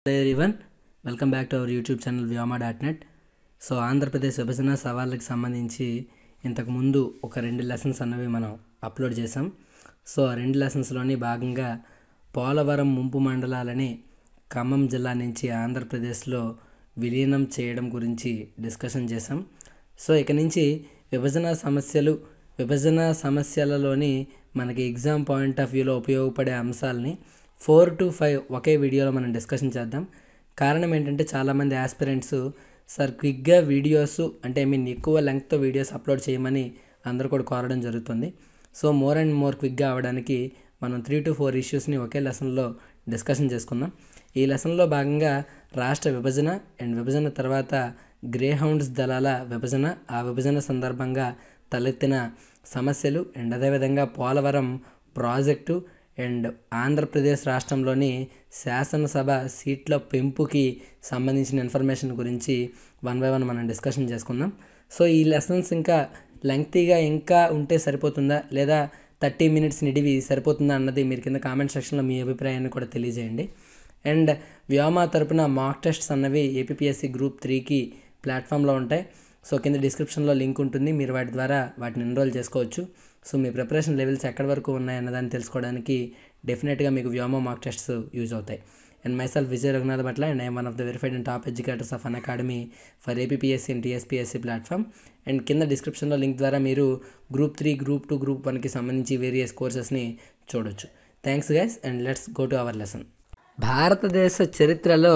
hello everyone welcome back to our YouTube channel Vyoma dot net so Andhra Pradesh విభజన సవాళ్ళకి సంబంధించి ఇంతకుముందు ఒక రెండు లెసన్స్ అన్నవి మనం అప్లోడ్ చేసాం సో ఆ రెండు లెసన్స్లోని భాగంగా పోలవరం ముంపు మండలాలని ఖమ్మం జిల్లా నుంచి ఆంధ్రప్రదేశ్లో విలీనం చేయడం గురించి డిస్కషన్ చేసాం సో ఇక నుంచి విభజన సమస్యలు విభజన సమస్యలలోని మనకి ఎగ్జామ్ పాయింట్ ఆఫ్ వ్యూలో ఉపయోగపడే అంశాలని ఫోర్ టు ఫైవ్ ఒకే వీడియోలో మనం డిస్కషన్ చేద్దాం కారణం ఏంటంటే చాలామంది ఆస్పిరెంట్స్ సార్ క్విక్గా వీడియోస్ అంటే ఐ మీన్ ఎక్కువ లెంగ్త్తో వీడియోస్ అప్లోడ్ చేయమని అందరూ కూడా కోరడం జరుగుతుంది సో మోర్ అండ్ మోర్ క్విక్గా అవ్వడానికి మనం త్రీ టు ఫోర్ ఇష్యూస్ని ఒకే లెసన్లో డిస్కషన్ చేసుకుందాం ఈ లెసన్లో భాగంగా రాష్ట్ర విభజన అండ్ విభజన తర్వాత గ్రే హౌండ్స్ దళాల విభజన ఆ విభజన సందర్భంగా తలెత్తిన సమస్యలు అండ్ అదేవిధంగా పోలవరం ప్రాజెక్టు అండ్ ఆంధ్రప్రదేశ్ రాష్ట్రంలోని శాసనసభ సీట్ల పెంపుకి సంబంధించిన ఇన్ఫర్మేషన్ గురించి వన్ బై వన్ మనం డిస్కషన్ చేసుకుందాం సో ఈ లెసన్స్ ఇంకా లెంగ్తీగా ఇంకా ఉంటే సరిపోతుందా లేదా థర్టీ మినిట్స్ నిడివి సరిపోతుందా అన్నది మీరు కింద కామెంట్ సెక్షన్లో మీ అభిప్రాయాన్ని కూడా తెలియజేయండి అండ్ వ్యోమా తరపున మాక్ టెస్ట్స్ అన్నవి ఏపీఎస్సి గ్రూప్ త్రీకి ప్లాట్ఫామ్లో ఉంటాయి సో కింద డిస్క్రిప్షన్లో లింక్ ఉంటుంది మీరు వాటి ద్వారా వాటిని ఎన్రోల్ చేసుకోవచ్చు సో మీ ప్రిపరేషన్ లెవెల్స్ ఎక్కడి వరకు ఉన్నాయన్నదాన్ని తెలుసుకోవడానికి డెఫినెట్గా మీకు వ్యోమా మాక్ టెస్ట్స్ యూజ్ అవుతాయి and myself Vijay Raghunath Bhatla and I'm one of the verified and top educators of Unacademy for APSC and TSPSC platform and కింద డిస్క్రిప్షన్లో లింక్ ద్వారా మీరు group three group two group వన్కి సంబంధించి వేరియస్ కోర్సెస్ని చూడొచ్చు thanks guys and let's go to our lesson భారతదేశ చరిత్రలో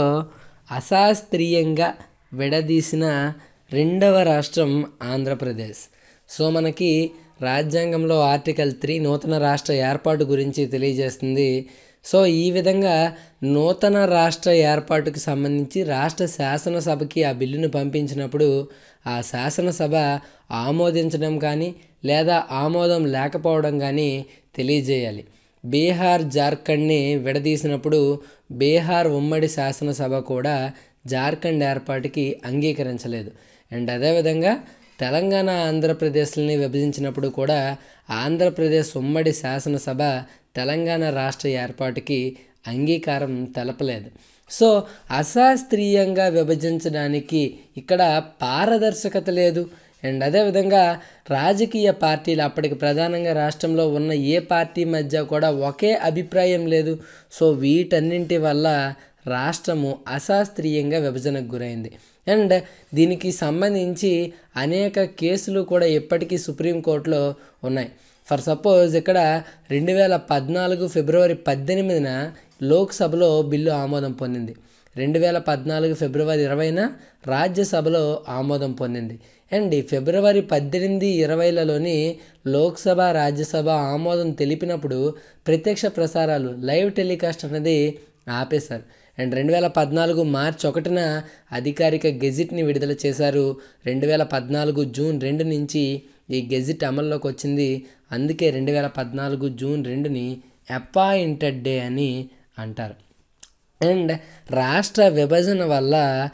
అశాస్త్రీయంగా విడదీసిన రెండవ రాష్ట్రం ఆంధ్రప్రదేశ్ సో మనకి రాజ్యాంగంలో ఆర్టికల్ త్రీ నూతన రాష్ట్ర ఏర్పాటు గురించి తెలియజేస్తుంది సో ఈ విధంగా నూతన రాష్ట్ర ఏర్పాటుకి సంబంధించి రాష్ట్ర శాసనసభకి ఆ బిల్లును పంపించినప్పుడు ఆ శాసనసభ ఆమోదించడం కానీ లేదా ఆమోదం లేకపోవడం కానీ తెలియజేయాలి బీహార్ జార్ఖండ్ని విడదీసినప్పుడు బీహార్ ఉమ్మడి శాసనసభ కూడా జార్ఖండ్ ఏర్పాటుకి అంగీకరించలేదు అండ్ అదేవిధంగా తెలంగాణ ఆంధ్రప్రదేశ్ని విభజించినప్పుడు కూడా ఆంధ్రప్రదేశ్ ఉమ్మడి శాసనసభ తెలంగాణ రాష్ట్ర ఏర్పాటుకి అంగీకారం తెలపలేదు సో అశాస్త్రీయంగా విభజించడానికి ఇక్కడ పారదర్శకత లేదు అండ్ అదేవిధంగా రాజకీయ పార్టీలు అప్పటికి ప్రధానంగా రాష్ట్రంలో ఉన్న ఏ పార్టీ మధ్య కూడా ఒకే అభిప్రాయం లేదు సో వీటన్నింటి వల్ల రాష్ట్రము అశాస్త్రీయంగా విభజనకు గురైంది అండ్ దీనికి సంబంధించి అనేక కేసులు కూడా ఇప్పటికీ సుప్రీంకోర్టులో ఉన్నాయి ఫర్ సపోజ్ ఇక్కడ రెండు వేల పద్నాలుగు ఫిబ్రవరి పద్దెనిమిదిన లోక్సభలో బిల్లు ఆమోదం పొందింది రెండు వేల పద్నాలుగు ఫిబ్రవరి ఇరవైన రాజ్యసభలో ఆమోదం పొందింది అండ్ ఈ ఫిబ్రవరి పద్దెనిమిది ఇరవైలలోని లోక్సభ రాజ్యసభ ఆమోదం తెలిపినప్పుడు ప్రత్యక్ష ప్రసారాలు లైవ్ టెలికాస్ట్ అనేది ఆపేశారు అండ్ రెండు వేల పద్నాలుగు మార్చ్ ఒకటిన అధికారిక గెజిట్ని విడుదల చేశారు రెండు వేల పద్నాలుగు జూన్ రెండు నుంచి ఈ గెజిట్ అమల్లోకి వచ్చింది అందుకే రెండు వేల పద్నాలుగు జూన్ రెండుని అపాయింటెడ్ డే అని అంటారు అండ్ రాష్ట్ర విభజన వల్ల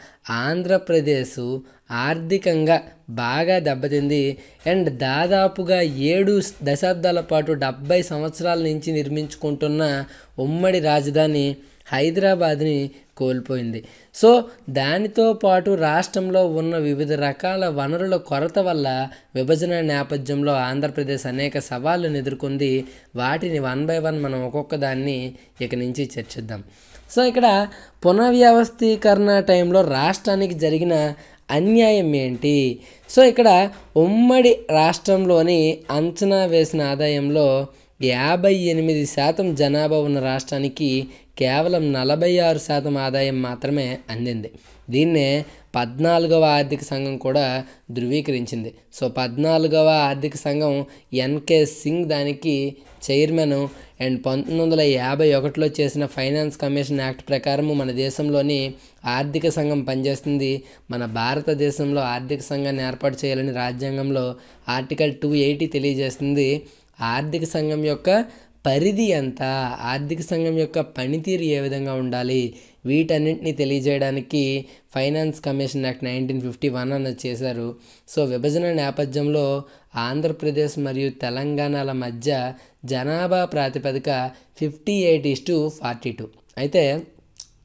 ఆంధ్రప్రదేశ్ ఆర్థికంగా బాగా దెబ్బతింది అండ్ దాదాపుగా ఏడు దశాబ్దాల పాటు డెబ్బై సంవత్సరాల నుంచి నిర్మించుకుంటున్న ఉమ్మడి రాజధాని హైదరాబాద్ని కోల్పోయింది సో దానితో పాటు రాష్ట్రంలో ఉన్న వివిధ రకాల వనరుల కొరత వల్ల విభజన నేపథ్యంలో ఆంధ్రప్రదేశ్ అనేక సవాళ్ళను ఎదుర్కొంది వాటిని వన్ బై వన్ మనం ఒక్కొక్క దాన్ని ఇక నుంచి చర్చిద్దాం సో ఇక్కడ పునర్వ్యవస్థీకరణ టైంలో రాష్ట్రానికి జరిగిన అన్యాయం ఏంటి సో ఇక్కడ ఉమ్మడి రాష్ట్రంలోని అంచనా వేసిన ఆదాయంలో యాభై ఎనిమిది శాతం జనాభా ఉన్న రాష్ట్రానికి కేవలం నలభై ఆరు శాతం ఆదాయం మాత్రమే అందింది దీన్నే పద్నాలుగవ ఆర్థిక సంఘం కూడా ధృవీకరించింది సో పద్నాలుగవ ఆర్థిక సంఘం ఎన్కే సింగ్ దానికి చైర్మన్ అండ్ పంతొమ్మిది వందల యాభై ఒకటిలో చేసిన ఫైనాన్స్ కమిషన్ యాక్ట్ ప్రకారం మన దేశంలోని ఆర్థిక సంఘం పనిచేస్తుంది మన భారతదేశంలో ఆర్థిక సంఘాన్ని ఏర్పాటు చేయాలని రాజ్యాంగంలో ఆర్టికల్ టూ ఎయిటీ తెలియజేస్తుంది ఆర్థిక సంఘం యొక్క పరిధి ఎంత ఆర్థిక సంఘం యొక్క పనితీరు ఏ విధంగా ఉండాలి వీటన్నింటినీ తెలియజేయడానికి finance commission act nineteen fifty one అన్నది చేశారు సో విభజన నేపథ్యంలో ఆంధ్రప్రదేశ్ మరియు తెలంగాణల మధ్య జనాభా ప్రాతిపదిక fifty eight is to forty two అయితే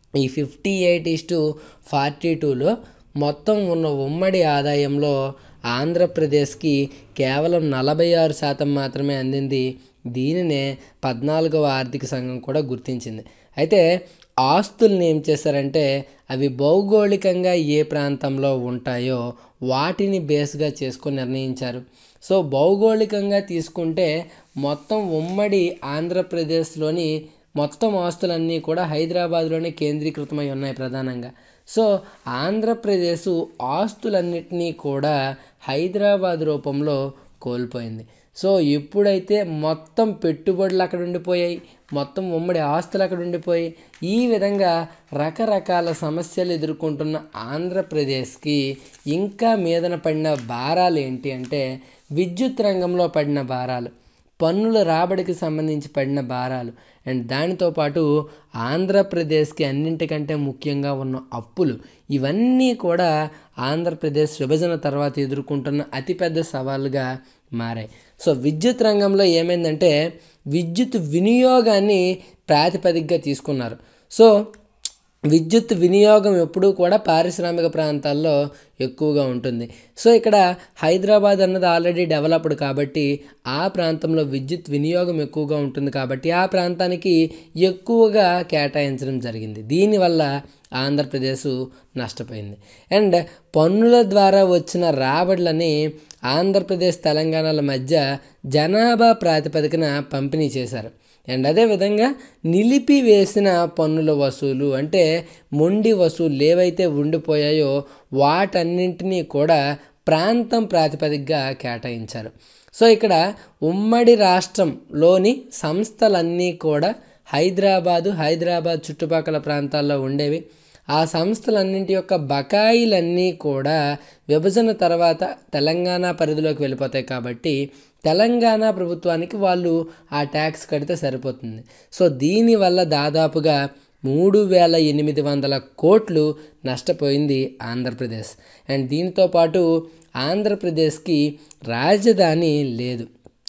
ఈ fifty eight is to forty టూలో మొత్తం ఉన్న ఉమ్మడి ఆదాయంలో ఆంధ్రప్రదేశ్కి కేవలం నలభై ఆరు శాతం మాత్రమే అందింది దీనినే పద్నాలుగవ ఆర్థిక సంఘం కూడా గుర్తించింది అయితే ఆస్తుల్ని ఏం చేశారంటే అవి భౌగోళికంగా ఏ ప్రాంతంలో ఉంటాయో వాటిని బేస్గా చేసుకొని నిర్ణయించారు సో భౌగోళికంగా తీసుకుంటే మొత్తం ఉమ్మడి ఆంధ్రప్రదేశ్లోని మొత్తం ఆస్తులన్నీ కూడా హైదరాబాద్లోనే కేంద్రీకృతమై ఉన్నాయి ప్రధానంగా సో ఆంధ్రప్రదేశ్ ఆస్తులన్నిటినీ కూడా హైదరాబాద్ రూపంలో కోల్పోయింది సో ఎప్పుడైతే మొత్తం పెట్టుబడులు అక్కడ ఉండిపోయాయి మొత్తం ఉమ్మడి ఆస్తులు అక్కడ ఉండిపోయి ఈ విధంగా రకరకాల సమస్యలు ఎదుర్కొంటున్న ఆంధ్రప్రదేశ్కి ఇంకా మీదన పడిన భారాలు ఏంటి అంటే విద్యుత్ రంగంలో పడిన భారాలు పన్నుల రాబడికి సంబంధించి పడిన భారాలు అండ్ దానితో పాటు ఆంధ్రప్రదేశ్కి అన్నింటికంటే ముఖ్యంగా ఉన్న అప్పులు ఇవన్నీ కూడా ఆంధ్రప్రదేశ్ విభజన తర్వాత ఎదుర్కొంటున్న అతిపెద్ద సవాలుగా మారాయి సో విద్యుత్ రంగంలో ఏమైందంటే విద్యుత్ వినియోగాన్ని ప్రాతిపదికగా తీసుకున్నారు సో విద్యుత్ వినియోగం ఎప్పుడూ కూడా పారిశ్రామిక ప్రాంతాల్లో ఎక్కువగా ఉంటుంది సో ఇక్కడ హైదరాబాద్ అన్నది ఆల్రెడీ డెవలప్డ్ కాబట్టి ఆ ప్రాంతంలో విద్యుత్ వినియోగం ఎక్కువగా ఉంటుంది కాబట్టి ఆ ప్రాంతానికి ఎక్కువగా కేటాయించడం జరిగింది దీనివల్ల ఆంధ్రప్రదేశ్ నష్టపోయింది అండ్ పన్నుల ద్వారా వచ్చిన రాబడులని ఆంధ్రప్రదేశ్ తెలంగాణల మధ్య జనాభా ప్రాతిపదికన పంపిణీ చేశారు అండ్ అదేవిధంగా నిలిపివేసిన పన్నుల వసూలు అంటే మొండి వసూలు ఏవైతే ఉండిపోయాయో వాటన్నింటినీ కూడా ప్రాంతం ప్రాతిపదికగా కేటాయించారు సో ఇక్కడ ఉమ్మడి రాష్ట్రంలోని సంస్థలన్నీ కూడా హైదరాబాదు హైదరాబాద్ చుట్టుపక్కల ప్రాంతాల్లో ఉండేవి ఆ సంస్థలన్నింటి యొక్క బకాయిలన్నీ కూడా విభజన తర్వాత తెలంగాణ పరిధిలోకి వెళ్ళిపోతాయి కాబట్టి తెలంగాణ ప్రభుత్వానికి వాళ్ళు ఆ ట్యాక్స్ కడితే సరిపోతుంది సో దీనివల్ల దాదాపుగా మూడు వేల ఎనిమిది వందల కోట్లు నష్టపోయింది ఆంధ్రప్రదేశ్ అండ్ దీంతో పాటు ఆంధ్రప్రదేశ్కి రాజధాని లేదు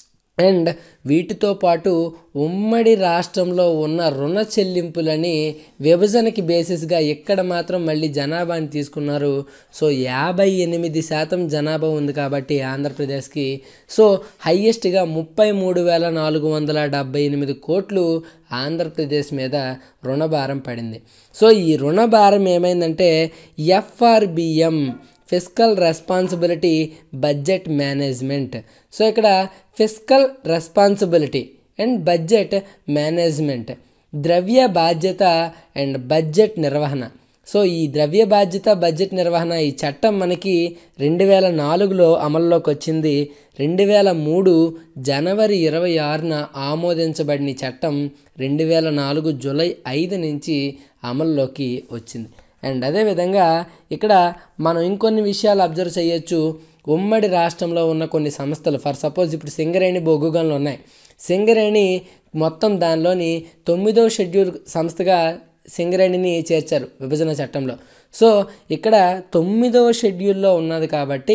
అండ్ వీటితో పాటు ఉమ్మడి రాష్ట్రంలో ఉన్న రుణ చెల్లింపులని విభజనకి బేసిస్గా ఎక్కడ మాత్రం మళ్ళీ జనాభాని తీసుకున్నారు సో యాభై ఎనిమిది శాతం జనాభా ఉంది కాబట్టి ఆంధ్రప్రదేశ్కి సో హయ్యెస్ట్గా ముప్పై మూడు వేల నాలుగు వందల డెబ్బై ఎనిమిది కోట్లు ఆంధ్రప్రదేశ్ మీద రుణభారం పడింది సో ఈ రుణభారం ఏమైందంటే FRBM physical responsibility budget management so ఇక్కడ physical responsibility and budget management ద్రవ్య బాధ్యత అండ్ బడ్జెట్ నిర్వహణ సో ఈ ద్రవ్య బాధ్యత బడ్జెట్ నిర్వహణ ఈ చట్టం మనకి రెండు వేల నాలుగులో అమల్లోకి వచ్చింది రెండు వేల మూడు జనవరి ఇరవై ఆరున ఆమోదించబడిన చట్టం రెండు వేల నాలుగు జూలై ఐదు నుంచి అమల్లోకి వచ్చింది అండ్ అదేవిధంగా ఇక్కడ మనం ఇంకొన్ని విషయాలు అబ్జర్వ్ చేయొచ్చు ఉమ్మడి రాష్ట్రంలో ఉన్న కొన్ని సంస్థలు ఫర్ సపోజ్ ఇప్పుడు సింగరేణి బొగ్గుగన్లు ఉన్నాయి సింగరేణి మొత్తం దానిలోని తొమ్మిదో షెడ్యూల్ సంస్థగా సింగరేణిని చేర్చారు విభజన చట్టంలో సో ఇక్కడ తొమ్మిదవ షెడ్యూల్లో ఉన్నది కాబట్టి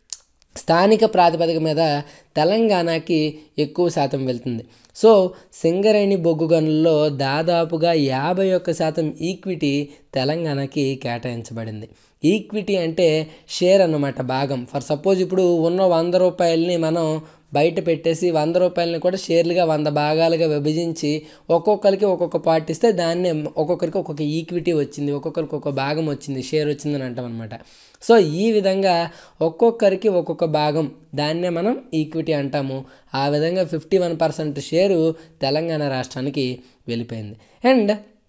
స్థానిక ప్రాతిపదిక మీద తెలంగాణకి ఎక్కువ శాతం వెళ్తుంది సో సింగరేణి బొగ్గు గనుల్లో దాదాపుగా యాభై ఒక్క శాతం ఈక్విటీ తెలంగాణకి కేటాయించబడింది ఈక్విటీ అంటే షేర్ అన్నమాట భాగం ఫర్ సపోజ్ ఇప్పుడు ఉన్న వంద రూపాయలని మనం బయట పెట్టేసి వంద రూపాయలని కూడా షేర్లుగా వంద భాగాలుగా విభజించి ఒక్కొక్కరికి ఒక్కొక్క పార్ట్ ఇస్తే దాన్నే ఒక్కొక్కరికి ఒక్కొక్క ఈక్విటీ వచ్చింది ఒక్కొక్కరికి ఒక్కొక్క భాగం వచ్చింది షేర్ వచ్చిందని అంటాం అనమాట సో ఈ విధంగా ఒక్కొక్కరికి ఒక్కొక్క భాగం దాన్నే మనం ఈక్విటీ అంటాము ఆ విధంగా fifty one percent share Telangana రాష్ట్రానికి వెళ్ళిపోయింది అండ్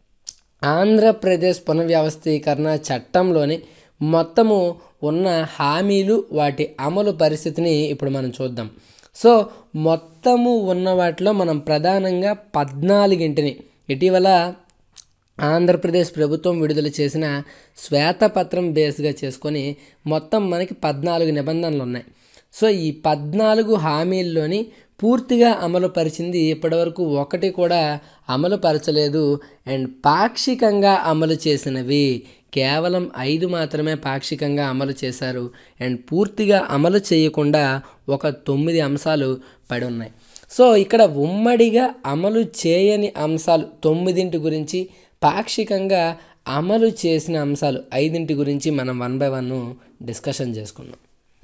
ఆంధ్రప్రదేశ్ పునర్వ్యవస్థీకరణ చట్టంలోని మొత్తము ఉన్న హామీలు వాటి అమలు పరిస్థితిని ఇప్పుడు మనం చూద్దాం సో మొత్తము ఉన్న వాటిలో మనం ప్రధానంగా పద్నాలుగింటిని ఇటీవల ఆంధ్రప్రదేశ్ ప్రభుత్వం విడుదల చేసిన శ్వేతపత్రం బేస్గా చేసుకొని మొత్తం మనకి పద్నాలుగు నిబంధనలు ఉన్నాయి సో ఈ పద్నాలుగు హామీల్లోని పూర్తిగా అమలు పరిచింది ఇప్పటివరకు ఒకటి కూడా అమలు పరచలేదు అండ్ పాక్షికంగా అమలు చేసినవి కేవలం ఐదు మాత్రమే పాక్షికంగా అమలు చేశారు అండ్ పూర్తిగా అమలు చేయకుండా ఒక తొమ్మిది అంశాలు పడి ఉన్నాయి సో ఇక్కడ ఉమ్మడిగా అమలు చేయని అంశాలు తొమ్మిదింటి గురించి పాక్షికంగా అమలు చేసిన అంశాలు ఐదింటి గురించి మనం వన్ బై వన్ డిస్కషన్ చేసుకుందాం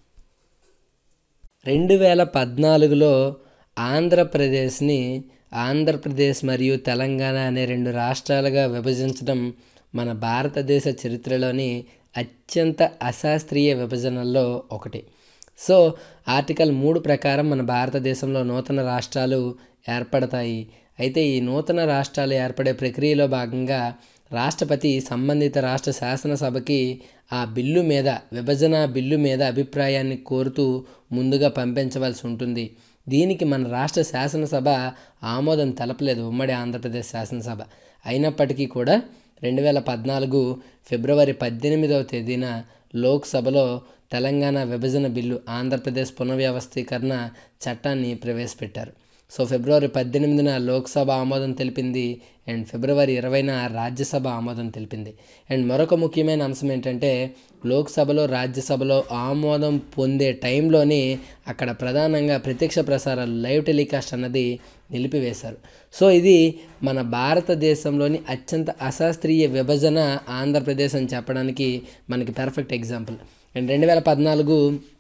రెండు వేల పద్నాలుగులో ఆంధ్రప్రదేశ్ని ఆంధ్రప్రదేశ్ మరియు తెలంగాణ అనే రెండు రాష్ట్రాలుగా విభజించడం మన భారతదేశ చరిత్రలోని అత్యంత అశాస్త్రీయ విభజనల్లో ఒకటి సో ఆర్టికల్ మూడు ప్రకారం మన భారతదేశంలో నూతన రాష్ట్రాలు ఏర్పడతాయి అయితే ఈ నూతన రాష్ట్రాలు ఏర్పడే ప్రక్రియలో భాగంగా రాష్ట్రపతి సంబంధిత రాష్ట్ర శాసనసభకి ఆ బిల్లు మీద విభజన బిల్లు మీద అభిప్రాయాన్ని కోరుతూ ముందుగా పంపించవలసి ఉంటుంది దీనికి మన రాష్ట్ర శాసనసభ ఆమోదం తెలపలేదు ఉమ్మడి ఆంధ్రప్రదేశ్ శాసనసభ అయినప్పటికీ కూడా రెండు వేల పద్నాలుగు ఫిబ్రవరి పద్దెనిమిదవ తేదీన లోక్సభలో తెలంగాణ విభజన బిల్లు ఆంధ్రప్రదేశ్ పునర్వ్యవస్థీకరణ చట్టాన్ని ప్రవేశపెట్టారు సో ఫిబ్రవరి పద్దెనిమిదిన లోక్సభ ఆమోదం తెలిపింది అండ్ ఫిబ్రవరి ఇరవైన రాజ్యసభ ఆమోదం తెలిపింది అండ్ మరొక ముఖ్యమైన అంశం ఏంటంటే లోక్సభలో రాజ్యసభలో ఆమోదం పొందే టైంలోనే అక్కడ ప్రధానంగా ప్రత్యక్ష ప్రసారాలు లైవ్ టెలికాస్ట్ అన్నది నిలిపివేశారు సో ఇది మన భారతదేశంలోని అత్యంత అశాస్త్రీయ విభజన ఆంధ్రప్రదేశ్ అని చెప్పడానికి మనకి పర్ఫెక్ట్ ఎగ్జాంపుల్ అండ్ రెండు వేల పద్నాలుగు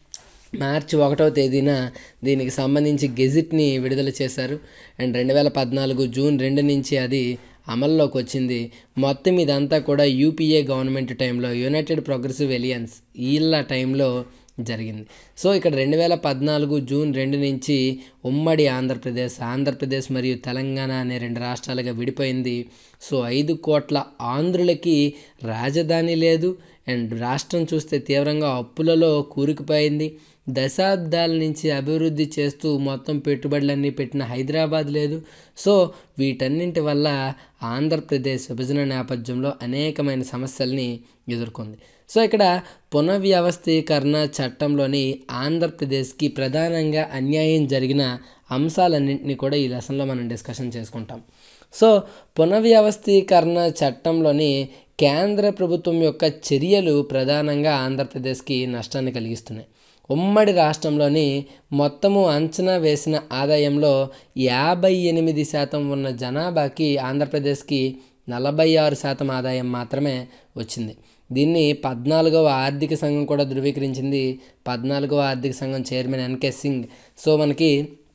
మార్చి ఒకటవ తేదీన దీనికి సంబంధించి గెజిట్ని విడుదల చేశారు అండ్ రెండు వేల పద్నాలుగు జూన్ రెండు నుంచి అది అమల్లోకి వచ్చింది మొత్తం ఇదంతా కూడా యూపీఏ గవర్నమెంట్ టైంలో యునైటెడ్ ప్రోగ్రెసివ్ ఎలియన్స్ వీళ్ళ టైంలో జరిగింది సో ఇక్కడ రెండు వేల పద్నాలుగు జూన్ రెండు నుంచి ఉమ్మడి ఆంధ్రప్రదేశ్ ఆంధ్రప్రదేశ్ మరియు తెలంగాణ అనే రెండు రాష్ట్రాలుగా విడిపోయింది సో ఐదు కోట్ల ఆంధ్రులకి రాజధాని లేదు అండ్ రాష్ట్రం చూస్తే తీవ్రంగా అప్పులలో కూరుకుపోయింది దశాబ్దాల నుంచి అభివృద్ధి చేస్తూ మొత్తం పెట్టుబడులన్నీ పెట్టిన హైదరాబాద్ లేదు సో వీటన్నింటి వల్ల ఆంధ్రప్రదేశ్ విభజన నేపథ్యంలో అనేకమైన సమస్యల్ని ఎదుర్కొంది సో ఇక్కడ పునర్వ్యవస్థీకరణ చట్టంలోని ఆంధ్రప్రదేశ్కి ప్రధానంగా అన్యాయం జరిగిన అంశాలన్నింటినీ కూడా ఈ లెసన్లో మనం డిస్కషన్ చేసుకుంటాం సో పునర్వ్యవస్థీకరణ చట్టంలోని కేంద్ర ప్రభుత్వం యొక్క చర్యలు ప్రధానంగా ఆంధ్రప్రదేశ్కి నష్టాన్ని కలిగిస్తున్నాయి ఉమ్మడి రాష్ట్రంలోని మొత్తము అంచనా వేసిన ఆదాయంలో యాభై ఎనిమిది శాతం ఉన్న జనాభాకి ఆంధ్రప్రదేశ్కి నలభై ఆరు శాతం ఆదాయం మాత్రమే వచ్చింది దీన్ని పద్నాలుగవ ఆర్థిక సంఘం కూడా ధృవీకరించింది పద్నాలుగవ ఆర్థిక సంఘం చైర్మన్ ఎన్కే సింగ్ సో మనకి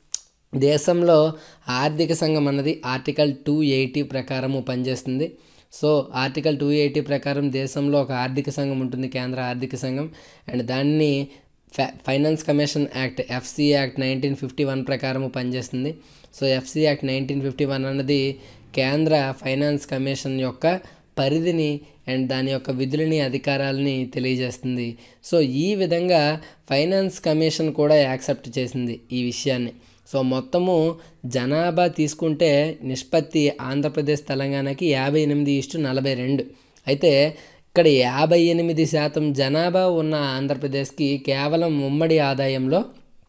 దేశంలో ఆర్థిక సంఘం అన్నది ఆర్టికల్ టూ ఎయిటీ ప్రకారము పనిచేస్తుంది సో ఆర్టికల్ టూ ఎయిటీ ప్రకారం దేశంలో ఒక ఆర్థిక సంఘం ఉంటుంది కేంద్ర ఆర్థిక సంఘం అండ్ దాన్ని finance commission act FC act nineteen fifty one ప్రకారం పనిచేస్తుంది so FC act nineteen fifty one అన్నది కేంద్ర ఫైనాన్స్ కమిషన్ యొక్క పరిధిని అండ్ దాని యొక్క విధులని అధికారాలని తెలియజేస్తుంది సో ఈ విధంగా ఫైనాన్స్ కమిషన్ కూడా యాక్సెప్ట్ చేసింది ఈ విషయాన్ని సో మొత్తము జనాభా తీసుకుంటే నిష్పత్తి ఆంధ్రప్రదేశ్ తెలంగాణకి యాభై ఎనిమిది ఇష్టు నలభై రెండు అయితే ఇక్కడ యాభై ఎనిమిది శాతం జనాభా ఉన్న ఆంధ్రప్రదేశ్కి కేవలం ఉమ్మడి ఆదాయంలో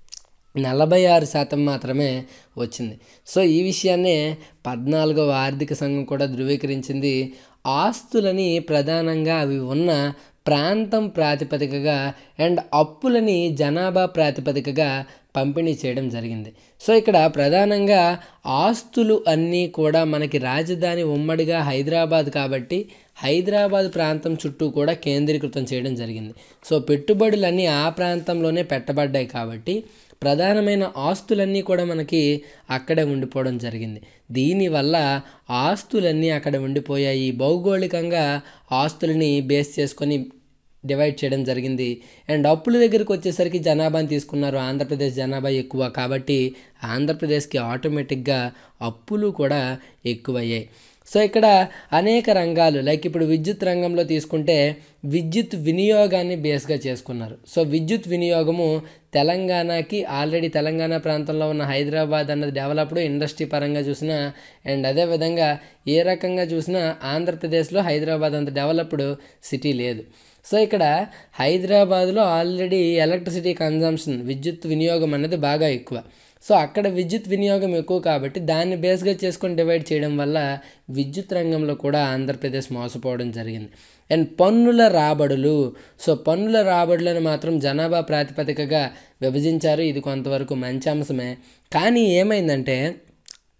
నలభై ఆరు శాతం మాత్రమే వచ్చింది సో ఈ విషయాన్నే పద్నాలుగవ ఆర్థిక సంఘం కూడా ధృవీకరించింది ఆస్తులని ప్రధానంగా అవి ఉన్న ప్రాంతం ప్రాతిపదికగా అండ్ అప్పులని జనాభా ప్రాతిపదికగా పంపిణీ చేయడం జరిగింది సో ఇక్కడ ప్రధానంగా ఆస్తులు అన్నీ కూడా మనకి రాజధాని ఉమ్మడిగా హైదరాబాద్ కాబట్టి హైదరాబాద్ ప్రాంతం చుట్టూ కూడా కేంద్రీకృతం చేయడం జరిగింది సో పెట్టుబడులన్నీ ఆ ప్రాంతంలోనే పెట్టబడ్డాయి కాబట్టి ప్రధానమైన ఆస్తులన్నీ కూడా మనకి అక్కడే ఉండిపోవడం జరిగింది దీనివల్ల ఆస్తులన్నీ అక్కడ ఉండిపోయాయి భౌగోళికంగా ఆస్తులని బేస్ చేసుకొని డివైడ్ చేయడం జరిగింది అండ్ అప్పుల దగ్గరికి వచ్చేసరికి జనాభాని తీసుకున్నారు ఆంధ్రప్రదేశ్ జనాభా ఎక్కువ కాబట్టి ఆంధ్రప్రదేశ్కి ఆటోమేటిక్గా అప్పులు కూడా ఎక్కువయ్యాయి సో ఇక్కడ అనేక రంగాలు లైక్ ఇప్పుడు విద్యుత్ రంగంలో తీసుకుంటే విద్యుత్ వినియోగాన్ని బేస్గా చేసుకున్నారు సో విద్యుత్ వినియోగము తెలంగాణకి ఆల్రెడీ తెలంగాణ ప్రాంతంలో ఉన్న హైదరాబాద్ అన్నది డెవలప్డ్ ఇండస్ట్రీ పరంగా చూసినా అండ్ అదేవిధంగా ఏ రకంగా చూసినా ఆంధ్రప్రదేశ్లో హైదరాబాద్ అంత డెవలప్డ్ సిటీ లేదు సో ఇక్కడ హైదరాబాద్లో ఆల్రెడీ ఎలక్ట్రిసిటీ కన్జంప్షన్ విద్యుత్ వినియోగం అనేది బాగా ఎక్కువ సో అక్కడ విద్యుత్ వినియోగం ఎక్కువ కాబట్టి దాన్ని బేస్గా చేసుకొని డివైడ్ చేయడం వల్ల విద్యుత్ రంగంలో కూడా ఆంధ్రప్రదేశ్ మోసపోవడం జరిగింది అండ్ పన్నుల రాబడులు సో పన్నుల రాబడులను మాత్రం జనాభా ప్రాతిపదికగా విభజించారు ఇది కొంతవరకు మంచి అంశమే కానీ ఏమైందంటే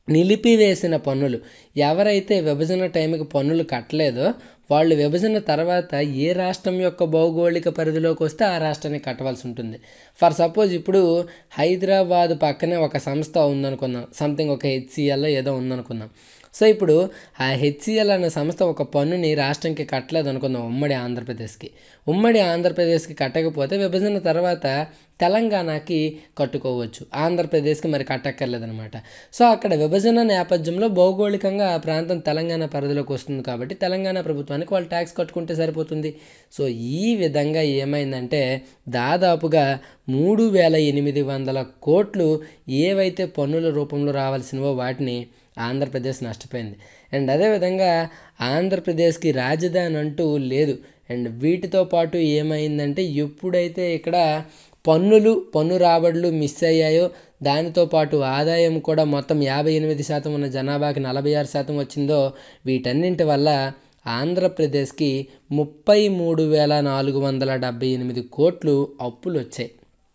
నిలిపివేసిన పన్నులు ఎవరైతే విభజన టైంకి పన్నులు కట్టలేదో వాళ్ళు విభజన తర్వాత ఏ రాష్ట్రం యొక్క భౌగోళిక పరిధిలోకి వస్తే ఆ రాష్ట్రానికి కట్టవలసి ఉంటుంది ఫర్ సపోజ్ ఇప్పుడు హైదరాబాద్ పక్కనే ఒక సంస్థ ఉందనుకుందాం సంథింగ్ ఒక హెచ్సిఎల్ ఏదో ఉందనుకుందాం సో ఇప్పుడు ఆ హెచ్సిఎల్ అనే సంస్థ ఒక పన్నుని రాష్ట్రంకి కట్టలేదు అనుకుందాం ఉమ్మడి ఆంధ్రప్రదేశ్కి ఉమ్మడి ఆంధ్రప్రదేశ్కి కట్టకపోతే విభజన తర్వాత తెలంగాణకి కట్టుకోవచ్చు ఆంధ్రప్రదేశ్కి మరి కట్టక్కర్లేదనమాట సో అక్కడ విభజన నేపథ్యంలో భౌగోళికంగా ఆ ప్రాంతం తెలంగాణ పరిధిలోకి వస్తుంది కాబట్టి తెలంగాణ ప్రభుత్వానికి వాళ్ళు ట్యాక్స్ కట్టుకుంటే సరిపోతుంది సో ఈ విధంగా ఏమైందంటే దాదాపుగా మూడు వేల ఎనిమిది వందల కోట్లు ఏవైతే పన్నుల రూపంలో రావాల్సినవో వాటిని ఆంధ్రప్రదేశ్ నష్టపోయింది అండ్ అదేవిధంగా ఆంధ్రప్రదేశ్కి రాజధాని అంటూ లేదు అండ్ వీటితో పాటు ఏమైందంటే ఎప్పుడైతే ఇక్కడ పన్నులు పన్ను రాబడులు మిస్ అయ్యాయో దానితో పాటు ఆదాయం కూడా మొత్తం యాభై ఎనిమిది శాతం ఉన్న జనాభాకి నలభై ఆరు శాతం వచ్చిందో వీటన్నింటి వల్ల ఆంధ్రప్రదేశ్కి ముప్పై మూడు వేల నాలుగు వందల డెబ్బై ఎనిమిది కోట్లు అప్పులు వచ్చాయి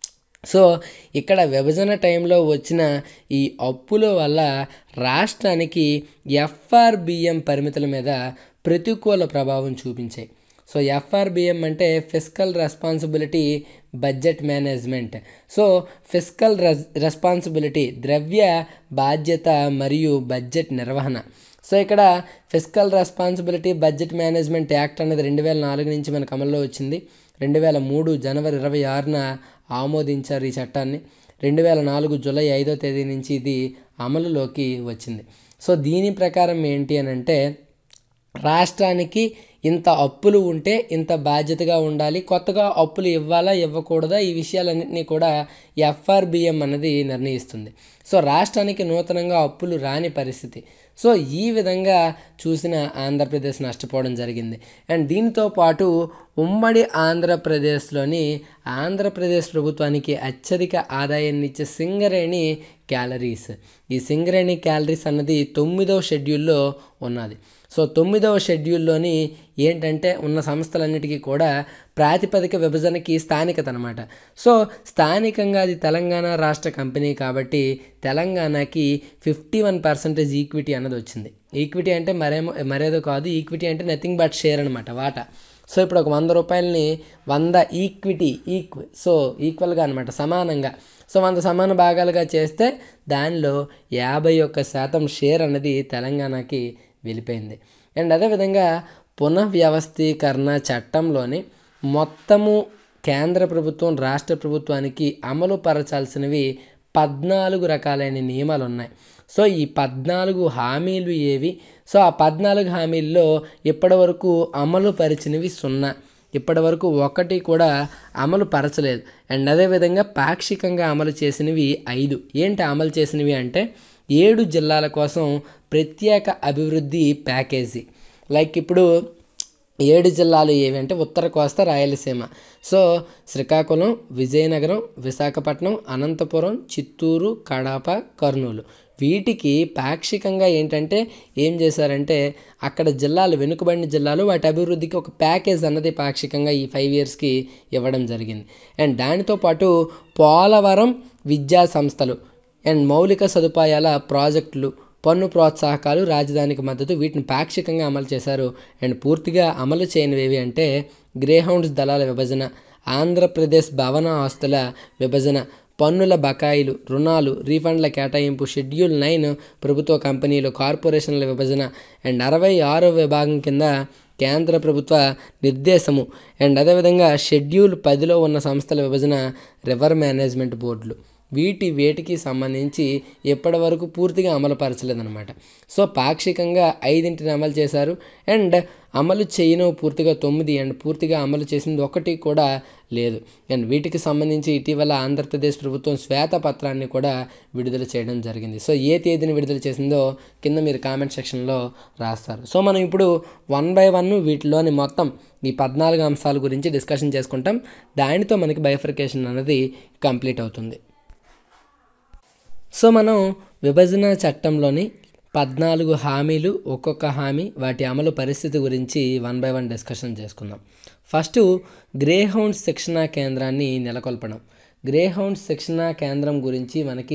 సో ఇక్కడ విభజన టైంలో వచ్చిన ఈ అప్పుల వల్ల రాష్ట్రానికి ఎఫ్ఆర్బిఎం పరిమితుల మీద ప్రతికూల ప్రభావం చూపించాయి సో ఎఫ్ఆర్బిఎం అంటే physical responsibility budget management so physical responsibility ద్రవ్య బాధ్యత మరియు బడ్జెట్ నిర్వహణ సో ఇక్కడ physical responsibility budget management act అనేది రెండు వేల నాలుగు నుంచి మనకు అమల్లో వచ్చింది రెండు వేల మూడు జనవరి ఇరవై ఆరున ఆమోదించారు ఈ చట్టాన్ని రెండు వేల నాలుగు జూలై ఐదో తేదీ నుంచి ఇది అమలులోకి వచ్చింది సో దీని ప్రకారం ఏంటి అని అంటే రాష్ట్రానికి ఇంత అప్పులు ఉంటే ఇంత బాధ్యతగా ఉండాలి కొత్తగా అప్పులు ఇవ్వాలా ఇవ్వకూడదా ఈ విషయాలన్నింటినీ కూడా ఎఫ్ఆర్బిఎం అన్నది నిర్ణయిస్తుంది సో రాష్ట్రానికి నూతనంగా అప్పులు రాని పరిస్థితి సో ఈ విధంగా చూసిన ఆంధ్రప్రదేశ్ నష్టపోవడం జరిగింది అండ్ దీంతో పాటు ఉమ్మడి ఆంధ్రప్రదేశ్లోని ఆంధ్రప్రదేశ్ ప్రభుత్వానికి అత్యధిక ఆదాయాన్ని ఇచ్చే సింగరేణి క్యాలరీస్ ఈ సింగరేణి క్యాలరీస్ అన్నది తొమ్మిదవ షెడ్యూల్లో ఉన్నది సో తొమ్మిదవ షెడ్యూల్లోని ఏంటంటే ఉన్న సంస్థలన్నిటికీ కూడా ప్రాతిపదిక విభజనకి స్థానికత అనమాట సో స్థానికంగా అది తెలంగాణ రాష్ట్ర కంపెనీ కాబట్టి తెలంగాణకి ఫిఫ్టీ వన్ పర్సెంటేజ్ ఈక్విటీ అన్నది వచ్చింది ఈక్విటీ అంటే మరేమో మరేదో కాదు ఈక్విటీ అంటే నథింగ్ బట్ షేర్ అనమాట వాటా సో ఇప్పుడు ఒక వంద రూపాయలని వంద ఈక్విటీ ఈక్వ సో ఈక్వల్గా అనమాట సమానంగా సో వంద సమాన భాగాలుగా చేస్తే దానిలో యాభై ఒక్క శాతం షేర్ అనేది తెలంగాణకి వెళ్ళిపోయింది అండ్ అదేవిధంగా పునఃవ్యవస్థీకరణ చట్టంలోని మొత్తము కేంద్ర ప్రభుత్వం రాష్ట్ర ప్రభుత్వానికి అమలు పరచాల్సినవి పద్నాలుగు రకాలైన నియమాలు ఉన్నాయి సో ఈ పద్నాలుగు హామీలు ఏవి సో ఆ పద్నాలుగు హామీల్లో ఇప్పటివరకు అమలు పరిచినవి సున్నా ఇప్పటివరకు ఒకటి కూడా అమలు పరచలేదు అండ్ అదేవిధంగా పాక్షికంగా అమలు చేసినవి ఐదు ఏంటి అమలు చేసినవి అంటే ఏడు జిల్లాల కోసం ప్రత్యేక అభివృద్ధి ప్యాకేజీ లైక్ ఇప్పుడు ఏడు జిల్లాలు ఏవి అంటే ఉత్తర కోస్తా రాయలసీమ సో శ్రీకాకుళం విజయనగరం విశాఖపట్నం అనంతపురం చిత్తూరు కడప కర్నూలు వీటికి పాక్షికంగా ఏంటంటే ఏం చేశారంటే అక్కడ జిల్లాలు వెనుకబడిన జిల్లాలు వాటి అభివృద్ధికి ఒక ప్యాకేజ్ అన్నది పాక్షికంగా ఈ ఫైవ్ ఇయర్స్కి ఇవ్వడం జరిగింది అండ్ దానితో పాటు పోలవరం విద్యా సంస్థలు అండ్ మౌలిక సదుపాయాల ప్రాజెక్టులు పన్ను ప్రోత్సాహకాలు రాజధానికి మద్దతు వీటిని పాక్షికంగా అమలు చేశారు అండ్ పూర్తిగా అమలు చేయనివి ఏవి అంటే గ్రేహౌండ్స్ దళాల విభజన ఆంధ్రప్రదేశ్ భవన ఆస్తుల విభజన పన్నుల బకాయిలు రుణాలు రీఫండ్ల కేటాయింపు షెడ్యూల్ నైన్ ప్రభుత్వ కంపెనీలు కార్పొరేషన్ల విభజన అండ్ అరవై ఆరో విభాగం కింద కేంద్ర ప్రభుత్వ నిర్దేశము అండ్ అదేవిధంగా షెడ్యూల్ పదిలో ఉన్న సంస్థల విభజన రివర్ మేనేజ్మెంట్ బోర్డులు వీటి వేటికి సంబంధించి ఎప్పటి వరకు పూర్తిగా అమలు పరచలేదన్నమాట సో పాక్షికంగా ఐదింటిని అమలు చేశారు అండ్ అమలు చేయను పూర్తిగా తొమ్మిది అండ్ పూర్తిగా అమలు చేసింది ఒకటి కూడా లేదు అండ్ వీటికి సంబంధించి ఇటీవల ఆంధ్రప్రదేశ్ ప్రభుత్వం శ్వేతపత్రాన్ని కూడా విడుదల చేయడం జరిగింది సో ఏ తేదీని విడుదల చేసిందో కింద మీరు కామెంట్ సెక్షన్లో రాస్తారు సో మనం ఇప్పుడు వన్ బై వన్ వీటిలోని మొత్తం ఈ పద్నాలుగు అంశాల గురించి డిస్కషన్ చేసుకుంటాం దానితో మనకి బైఫర్కేషన్ అనేది కంప్లీట్ అవుతుంది సో మనం విభజన చట్టంలోని పద్నాలుగు హామీలు ఒక్కొక్క హామీ వాటి అమలు పరిస్థితి గురించి వన్ బై వన్ డిస్కషన్ చేసుకుందాం ఫస్ట్ గ్రేహౌండ్ శిక్షణా కేంద్రాన్ని నెలకొల్పడం గ్రేహౌండ్ శిక్షణా కేంద్రం గురించి మనకి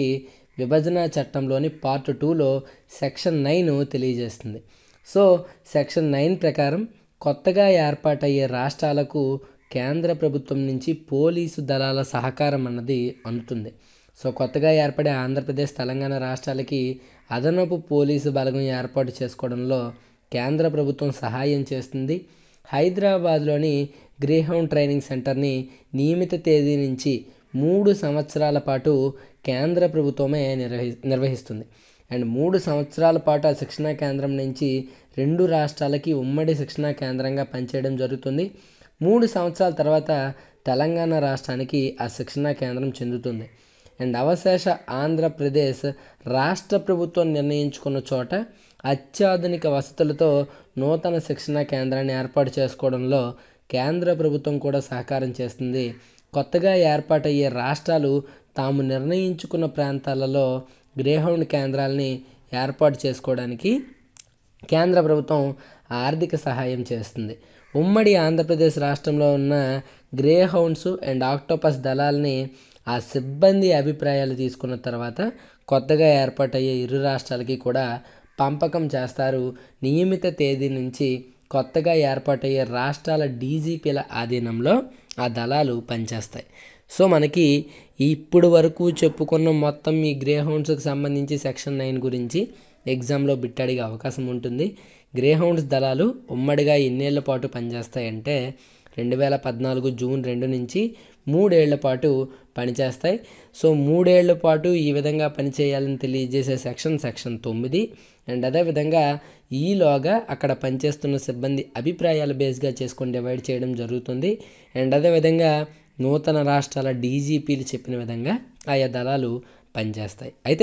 విభజన చట్టంలోని పార్ట్ టూలో సెక్షన్ నైన్ తెలియజేస్తుంది సో సెక్షన్ నైన్ ప్రకారం కొత్తగా ఏర్పాటయ్యే రాష్ట్రాలకు కేంద్ర ప్రభుత్వం నుంచి పోలీసు దళాల సహకారం అన్నది అందుతుంది సో కొత్తగా ఏర్పడే ఆంధ్రప్రదేశ్ తెలంగాణ రాష్ట్రాలకి అదనపు పోలీసు బలగం ఏర్పాటు చేసుకోవడంలో కేంద్ర ప్రభుత్వం సహాయం చేస్తుంది హైదరాబాద్లోని గ్రేహౌండ్ ట్రైనింగ్ సెంటర్ని నియమిత తేదీ నుంచి మూడు సంవత్సరాల పాటు కేంద్ర ప్రభుత్వమే నిర్వహి నిర్వహిస్తుంది అండ్ మూడు సంవత్సరాల పాటు ఆ శిక్షణా కేంద్రం నుంచి రెండు రాష్ట్రాలకి ఉమ్మడి శిక్షణా కేంద్రంగా పనిచేయడం జరుగుతుంది మూడు సంవత్సరాల తర్వాత తెలంగాణ రాష్ట్రానికి ఆ శిక్షణా కేంద్రం చెందుతుంది అండ్ అవశేష ఆంధ్రప్రదేశ్ రాష్ట్ర ప్రభుత్వం నిర్ణయించుకున్న చోట అత్యాధునిక వసతులతో నూతన శిక్షణా కేంద్రాన్ని ఏర్పాటు చేసుకోవడంలో కేంద్ర ప్రభుత్వం కూడా సహకారం చేస్తుంది కొత్తగా ఏర్పాటయ్యే రాష్ట్రాలు తాము నిర్ణయించుకున్న ప్రాంతాలలో గ్రేహౌండ్ కేంద్రాలని ఏర్పాటు చేసుకోవడానికి కేంద్ర ప్రభుత్వం ఆర్థిక సహాయం చేస్తుంది ఉమ్మడి ఆంధ్రప్రదేశ్ రాష్ట్రంలో ఉన్న గ్రే హౌండ్స్ అండ్ ఆక్టోపస్ దళాలని ఆ సిబ్బంది అభిప్రాయాలు తీసుకున్న తర్వాత కొత్తగా ఏర్పాటయ్యే ఇరు రాష్ట్రాలకి కూడా పంపకం చేస్తారు నియమిత తేదీ నుంచి కొత్తగా ఏర్పాటయ్యే రాష్ట్రాల డీజీపీల ఆధీనంలో ఆ దళాలు పనిచేస్తాయి సో మనకి ఇప్పుడు వరకు చెప్పుకున్న మొత్తం ఈ గ్రే హౌండ్స్కి సంబంధించి సెక్షన్ నైన్ గురించి ఎగ్జామ్లో బిట్ అడిగే అవకాశం ఉంటుంది గ్రే హౌండ్స్ దళాలు ఉమ్మడిగా ఎన్నేళ్ల పాటు పనిచేస్తాయంటే రెండు వేల పద్నాలుగు జూన్ రెండు నుంచి మూడేళ్ల పాటు పనిచేస్తాయి సో మూడేళ్ల పాటు ఈ విధంగా పనిచేయాలని తెలియజేసే సెక్షన్ సెక్షన్ తొమ్మిది అండ్ అదేవిధంగా ఈలోగా అక్కడ పనిచేస్తున్న సిబ్బంది అభిప్రాయాలు బేస్గా చేసుకొని డివైడ్ చేయడం జరుగుతుంది అండ్ అదేవిధంగా నూతన రాష్ట్రాల డీజీపీలు చెప్పిన విధంగా ఆయా దళాలు పనిచేస్తాయి అయితే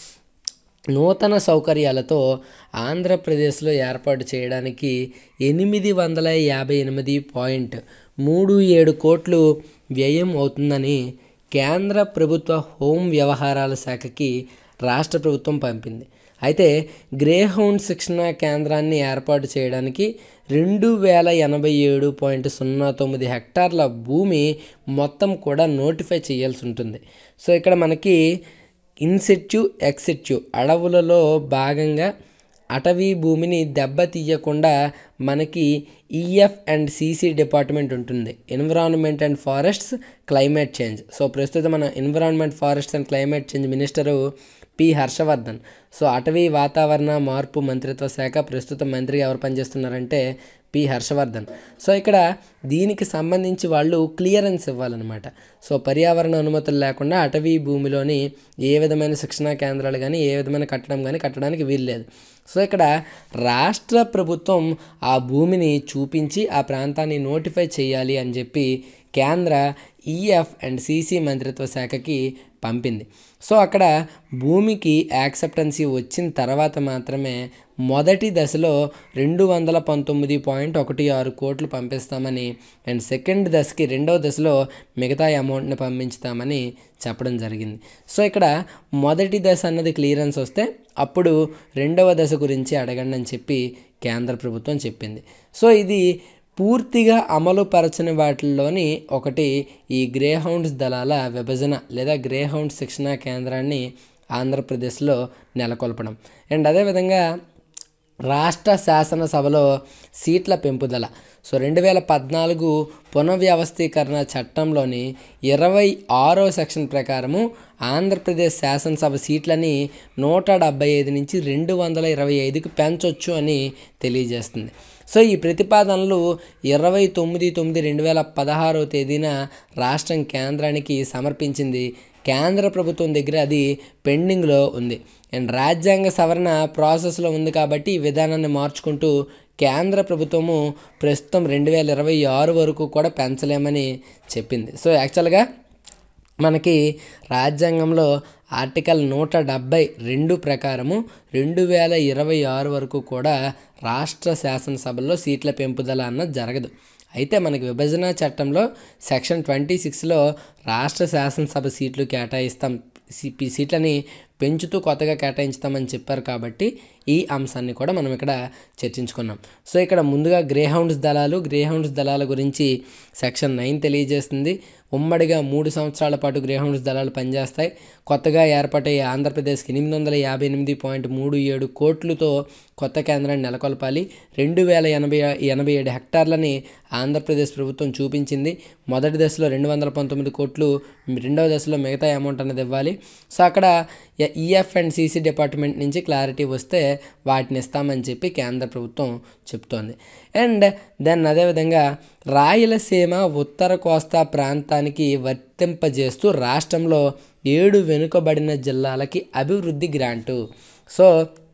నూతన సౌకర్యాలతో ఆంధ్రప్రదేశ్లో ఏర్పాటు చేయడానికి ఎనిమిది వందల యాభై ఎనిమిది పాయింట్ మూడు ఏడు కోట్లు వ్యయం అవుతుందని కేంద్ర ప్రభుత్వ హోం వ్యవహారాల శాఖకి రాష్ట్ర ప్రభుత్వం పంపింది అయితే గ్రేహౌండ్ శిక్షణా కేంద్రాన్ని ఏర్పాటు చేయడానికి రెండు వేల ఎనభై ఏడు పాయింట్ సున్నా తొమ్మిది హెక్టార్ల భూమి మొత్తం కూడా నోటిఫై చేయాల్సి ఉంటుంది సో ఇక్కడ మనకి ఇన్సెట్యూ ఎక్సెట్యూ అడవులలో భాగంగా అటవీ భూమిని దెబ్బతీయకుండా మనకి ఈఎఫ్ అండ్ సిసి డిపార్ట్మెంట్ ఉంటుంది environment and forests climate change so ప్రస్తుతం మన environment forests and climate change minister P Harshvardhan so అటవీ వాతావరణ మార్పు మంత్రిత్వ శాఖ ప్రస్తుతం మంత్రిగా ఎవరు పనిచేస్తున్నారంటే పి హర్షవర్ధన్ సో ఇక్కడ దీనికి సంబంధించి వాళ్ళు క్లియరెన్స్ ఇవ్వాలన్నమాట సో పర్యావరణ అనుమతులు లేకుండా అటవీ భూమిలోని ఏ విధమైన శిక్షణా కేంద్రాలు కానీ ఏ విధమైన కట్టడం కానీ కట్టడానికి వీల్లేదు సో ఇక్కడ రాష్ట్ర ప్రభుత్వం ఆ భూమిని చూపించి ఆ ప్రాంతాన్ని నోటిఫై చేయాలి అని చెప్పి కేంద్ర ఈఎఫ్ అండ్ సిసి మంత్రిత్వ శాఖకి పంపింది సో అక్కడ భూమికి యాక్సెప్టెన్సీ వచ్చిన తర్వాత మాత్రమే మొదటి దశలో రెండు వందల పంతొమ్మిది పాయింట్ ఒకటి ఆరు కోట్లు పంపిస్తామని అండ్ సెకండ్ దశకి రెండవ దశలో మిగతా అమౌంట్ని పంపించుతామని చెప్పడం జరిగింది సో ఇక్కడ మొదటి దశ అన్నది క్లియరెన్స్ వస్తే అప్పుడు రెండవ దశ గురించి అడగండి అని చెప్పి కేంద్ర ప్రభుత్వం చెప్పింది సో ఇది పూర్తిగా అమలు పరచని వాటిల్లోని ఒకటి ఈ గ్రేహౌండ్స్ దళాల విభజన లేదా గ్రేహౌండ్ శిక్షణా కేంద్రాన్ని ఆంధ్రప్రదేశ్లో నెలకొల్పడం అండ్ అదేవిధంగా రాష్ట్ర శాసనసభలో సీట్ల పెంపుదల సో రెండు వేల పద్నాలుగు పునర్వ్యవస్థీకరణ చట్టంలోని ఇరవై ఆరో సెక్షన్ ప్రకారము ఆంధ్రప్రదేశ్ శాసనసభ సీట్లని నూట డెబ్బై ఐదు నుంచి రెండు వందల ఇరవై ఐదుకి పెంచొచ్చు అని తెలియజేస్తుంది సో ఈ ప్రతిపాదనలు ఇరవై తొమ్మిది తొమ్మిది రెండు వేల పదహారో తేదీన రాష్ట్రం కేంద్రానికి సమర్పించింది కేంద్ర ప్రభుత్వం దగ్గర అది పెండింగ్లో ఉంది అండ్ రాజ్యాంగ సవరణ ప్రాసెస్లో ఉంది కాబట్టి ఈ విధానాన్ని మార్చుకుంటూ కేంద్ర ప్రభుత్వము ప్రస్తుతం రెండు వేల ఇరవై ఆరు వరకు కూడా పెంచలేమని చెప్పింది సో యాక్చువల్గా మనకి రాజ్యాంగంలో ఆర్టికల్ నూట డెబ్బై రెండు ప్రకారము రెండు వేల ఇరవై ఆరు వరకు కూడా రాష్ట్ర శాసనసభల్లో సీట్ల పెంపుదల అన్నది జరగదు అయితే మనకి విభజన చట్టంలో సెక్షన్ ట్వంటీ సిక్స్లో రాష్ట్ర శాసనసభ సీట్లు కేటాయిస్తాం సీ- సీట్లని పెంచుతూ కొత్తగా కేటాయించుతామని చెప్పారు కాబట్టి ఈ అంశాన్ని కూడా మనం ఇక్కడ చర్చించుకున్నాం సో ఇక్కడ ముందుగా గ్రేహౌండ్స్ దళాలు గ్రేహౌండ్స్ దళాల గురించి సెక్షన్ నైన్ తెలియజేస్తుంది ఉమ్మడిగా మూడు సంవత్సరాల పాటు గ్రేహౌండ్స్ దళాలు పనిచేస్తాయి కొత్తగా ఏర్పాటయ్యే ఆంధ్రప్రదేశ్కి ఎనిమిది వందల యాభై ఎనిమిది పాయింట్ మూడు ఏడు కోట్లతో కొత్త కేంద్రాన్ని నెలకొల్పాలి రెండు వేల ఎనభై ఎనభై ఏడు హెక్టార్లని ఆంధ్రప్రదేశ్ ప్రభుత్వం చూపించింది మొదటి దశలో రెండు వందల పంతొమ్మిది కోట్లు రెండవ దశలో మిగతా అమౌంట్ అనేది ఇవ్వాలి సో అక్కడ ఈఎఫ్ అండ్ సిసి డిపార్ట్మెంట్ నుంచి క్లారిటీ వస్తే వాటిని ఇస్తామని చెప్పి కేంద్ర ప్రభుత్వం చెప్తోంది అండ్ దెన్ అదేవిధంగా రాయలసీమ ఉత్తర కోస్తా ప్రాంతానికి వర్తింపజేస్తూ రాష్ట్రంలో ఏడు వెనుకబడిన జిల్లాలకి అభివృద్ధి గ్రాంటు సో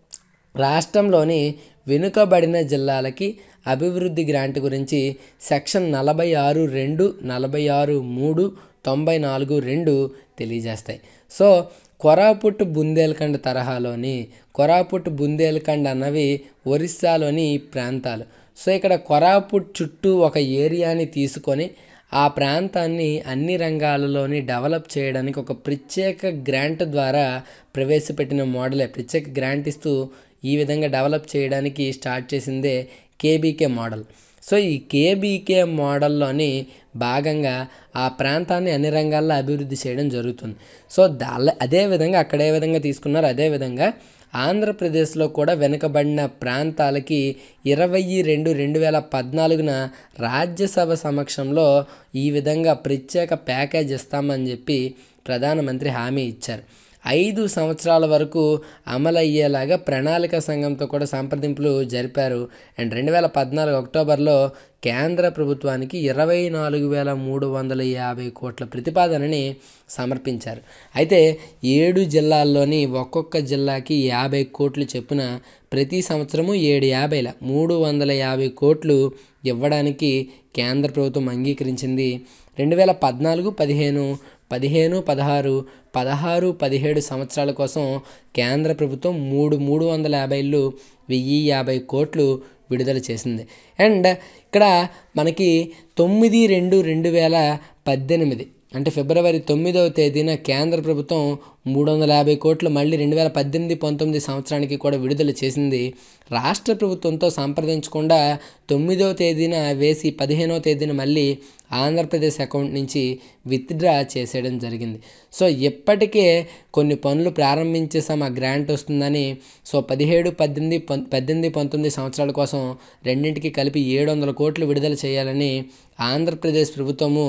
రాష్ట్రంలోని వెనుకబడిన జిల్లాలకి అభివృద్ధి గ్రాంట్ గురించి సెక్షన్ నలభై ఆరు రెండు నలభై ఆరు మూడు తొంభై నాలుగు రెండు తెలియజేస్తాయి సో కొరాపుట్ బుందేల్ఖండ్ తరహాలోని కొరాపుట్ బుందేల్ఖండ్ అన్నవి ఒరిస్సాలోని ప్రాంతాలు సో ఇక్కడ కొరాపుట్ చుట్టూ ఒక ఏరియాని తీసుకొని ఆ ప్రాంతాన్ని అన్ని రంగాలలోని డెవలప్ చేయడానికి ఒక ప్రత్యేక గ్రాంట్ ద్వారా ప్రవేశపెట్టిన మోడలే ప్రత్యేక గ్రాంట్ ఇస్తూ ఈ విధంగా డెవలప్ చేయడానికి స్టార్ట్ చేసిందే కేబీకే మోడల్ సో ఈ కేబీకే మోడల్లోని భాగంగా ఆ ప్రాంతాన్ని అన్ని రంగాల్లో అభివృద్ధి చేయడం జరుగుతుంది సో దాని అదే విధంగా అక్కడ ఏ విధంగా తీసుకున్నారు అదే విధంగా ఆంధ్రప్రదేశ్లో కూడా వెనుకబడిన ప్రాంతాలకి ఇరవై రెండు రెండు వేల పద్నాలుగున రాజ్యసభ సమక్షంలో ఈ విధంగా ప్రత్యేక ప్యాకేజ్ ఇస్తామని చెప్పి ప్రధానమంత్రి హామీ ఇచ్చారు ఐదు సంవత్సరాల వరకు అమలయ్యేలాగా ప్రణాళిక సంఘంతో కూడా సంప్రదింపులు జరిపారు అండ్ రెండు వేల పద్నాలుగు అక్టోబర్లో కేంద్ర ప్రభుత్వానికి ఇరవై నాలుగు వేల మూడు వందల యాభై కోట్ల ప్రతిపాదనని సమర్పించారు అయితే ఏడు జిల్లాల్లోని ఒక్కొక్క జిల్లాకి యాభై కోట్లు చెప్పున ప్రతి సంవత్సరము ఏడు యాభైల మూడు వందల యాభై కోట్లు ఇవ్వడానికి కేంద్ర ప్రభుత్వం అంగీకరించింది రెండు వేల పద్నాలుగు పదిహేను పదిహేను పదహారు పదహారు పదిహేడు సంవత్సరాల కోసం కేంద్ర ప్రభుత్వం మూడు మూడు వందల యాభైలు వెయ్యి యాభై కోట్లు విడుదల చేసింది అండ్ ఇక్కడ మనకి తొమ్మిది రెండు రెండు వేల పద్దెనిమిది అంటే ఫిబ్రవరి తొమ్మిదవ తేదీన కేంద్ర ప్రభుత్వం మూడు వందల యాభై కోట్లు మళ్ళీ రెండు వేల పద్దెనిమిది పంతొమ్మిది సంవత్సరానికి కూడా విడుదల చేసింది రాష్ట్ర ప్రభుత్వంతో సంప్రదించకుండా తొమ్మిదవ తేదీన వేసి పదిహేనవ తేదీన మళ్ళీ ఆంధ్రప్రదేశ్ అకౌంట్ నుంచి విత్డ్రా చేసేయడం జరిగింది సో ఇప్పటికే కొన్ని పనులు ప్రారంభించేసాం ఆ గ్రాంట్ వస్తుందని సో పదిహేడు పద్దెనిమిది పం పద్దెనిమిది పంతొమ్మిది సంవత్సరాల కోసం రెండింటికి కలిపి ఏడు వందల కోట్లు విడుదల చేయాలని ఆంధ్రప్రదేశ్ ప్రభుత్వము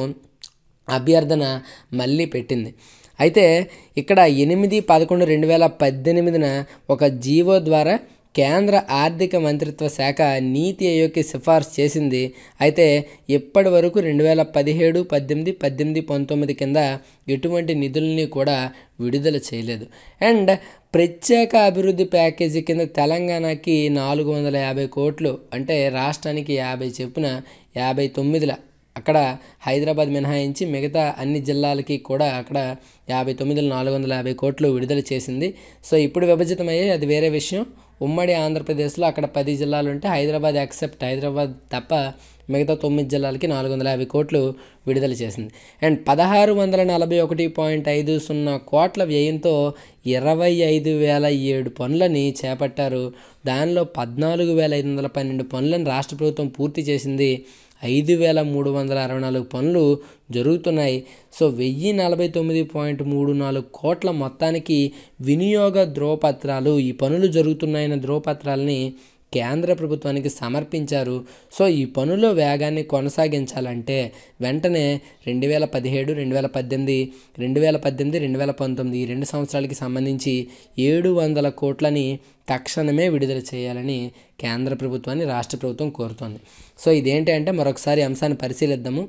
అభ్యర్థన మళ్ళీ పెట్టింది అయితే ఇక్కడ ఎనిమిది పదకొండు రెండు వేల పద్దెనిమిదిన ఒక జీవో ద్వారా కేంద్ర ఆర్థిక మంత్రిత్వ శాఖ నీతి ఆయోగ్కి సిఫార్సు చేసింది అయితే ఇప్పటి వరకు రెండు వేల పదిహేడు పద్దెనిమిది పద్దెనిమిది పంతొమ్మిది కింద ఎటువంటి నిధుల్ని కూడా విడుదల చేయలేదు అండ్ ప్రత్యేక అభివృద్ధి ప్యాకేజీ కింద తెలంగాణకి నాలుగు వందల యాభై కోట్లు అంటే రాష్ట్రానికి యాభై చెప్పున యాభై తొమ్మిదిల అక్కడ హైదరాబాద్ మినహాయించి మిగతా అన్ని జిల్లాలకి కూడా అక్కడ యాభై తొమ్మిది నాలుగు వందల యాభై కోట్లు విడుదల చేసింది సో ఇప్పుడు విభజితమయ్యాయి అది వేరే విషయం ఉమ్మడి ఆంధ్రప్రదేశ్లో అక్కడ పది జిల్లాలు ఉంటే హైదరాబాద్ యాక్సెప్ట్ హైదరాబాద్ తప్ప మిగతా తొమ్మిది జిల్లాలకి నాలుగు వందల యాభై కోట్లు విడుదల చేసింది అండ్ పదహారు వందల నలభై ఒకటి పాయింట్ ఐదు సున్నా కోట్ల వ్యయంతో ఇరవై ఐదు వేల ఏడు పనులని చేపట్టారు దానిలో పద్నాలుగు వేల ఐదు వందల పన్నెండు పనులను రాష్ట్ర ప్రభుత్వం పూర్తి చేసింది ఐదు వేల మూడు వందల అరవై నాలుగు పనులు జరుగుతున్నాయి సో వెయ్యి నలభై తొమ్మిది పాయింట్ మూడు నాలుగు కోట్ల మొత్తానికి వినియోగ ధ్రువపత్రాలు ఈ పనులు జరుగుతున్నాయన్న ధ్రువపత్రాలని కేంద్ర ప్రభుత్వానికి సమర్పించారు సో ఈ పనుల వేగాన్ని కొనసాగించాలంటే వెంటనే రెండు వేల పదిహేడు రెండు వేల పద్దెనిమిది రెండు వేల పద్దెనిమిది రెండు వేల పంతొమ్మిది ఈ రెండు సంవత్సరాలకి సంబంధించి ఏడు వందల కోట్లని తక్షణమే విడుదల చేయాలని కేంద్ర ప్రభుత్వాన్ని రాష్ట్ర ప్రభుత్వం కోరుతోంది సో ఇదేంటి అంటే మరొకసారి అంశాన్ని పరిశీలిద్దాము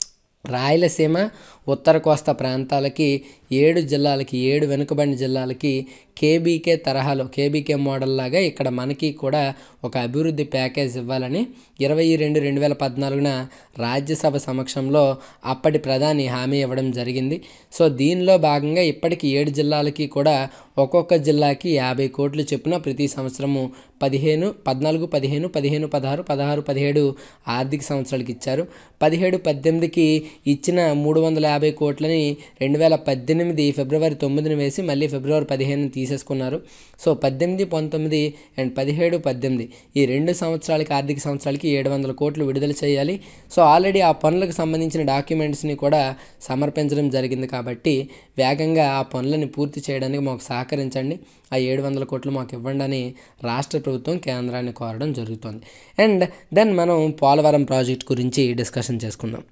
రాయలసీమ ఉత్తర కోస్తా ప్రాంతాలకి ఏడు జిల్లాలకి ఏడు వెనుకబడిన జిల్లాలకి కేబీకే తరహాలో కేబీకే మోడల్ లాగా ఇక్కడ మనకి కూడా ఒక అభివృద్ధి ప్యాకేజ్ ఇవ్వాలని ఇరవై రెండు రెండు వేల పద్నాలుగున రాజ్యసభ సమక్షంలో అప్పటి ప్రధాని హామీ ఇవ్వడం జరిగింది సో దీనిలో భాగంగా ఇప్పటికి ఏడు జిల్లాలకి కూడా ఒక్కొక్క జిల్లాకి యాభై కోట్లు చొప్పున ప్రతి సంవత్సరము పదిహేను పద్నాలుగు పదిహేను పదిహేను పదహారు పదహారు పదిహేడు ఆర్థిక సంవత్సరాలకి ఇచ్చారు పదిహేడు పద్దెనిమిదికి ఇచ్చిన మూడు వందల యాభై కోట్లని రెండు వేల పద్దెనిమిది ఫిబ్రవరి తొమ్మిదిని వేసి మళ్ళీ ఫిబ్రవరి పదిహేను తీసేసుకున్నారు సో పద్దెనిమిది పంతొమ్మిది అండ్ పదిహేడు పద్దెనిమిది ఈ రెండు సంవత్సరాలకి ఆర్థిక సంవత్సరాలకి ఏడు వందల కోట్లు విడుదల చేయాలి సో ఆల్రెడీ ఆ పనులకు సంబంధించిన డాక్యుమెంట్స్ని కూడా సమర్పించడం జరిగింది కాబట్టి వేగంగా ఆ పనులని పూర్తి చేయడానికి మాకు సహకరించండి ఆ ఏడు వందల కోట్లు మాకు ఇవ్వండి అని రాష్ట్ర ప్రభుత్వం కేంద్రాన్ని కోరడం జరుగుతుంది అండ్ దెన్ మనం పోలవరం ప్రాజెక్ట్ గురించి డిస్కషన్ చేసుకుందాం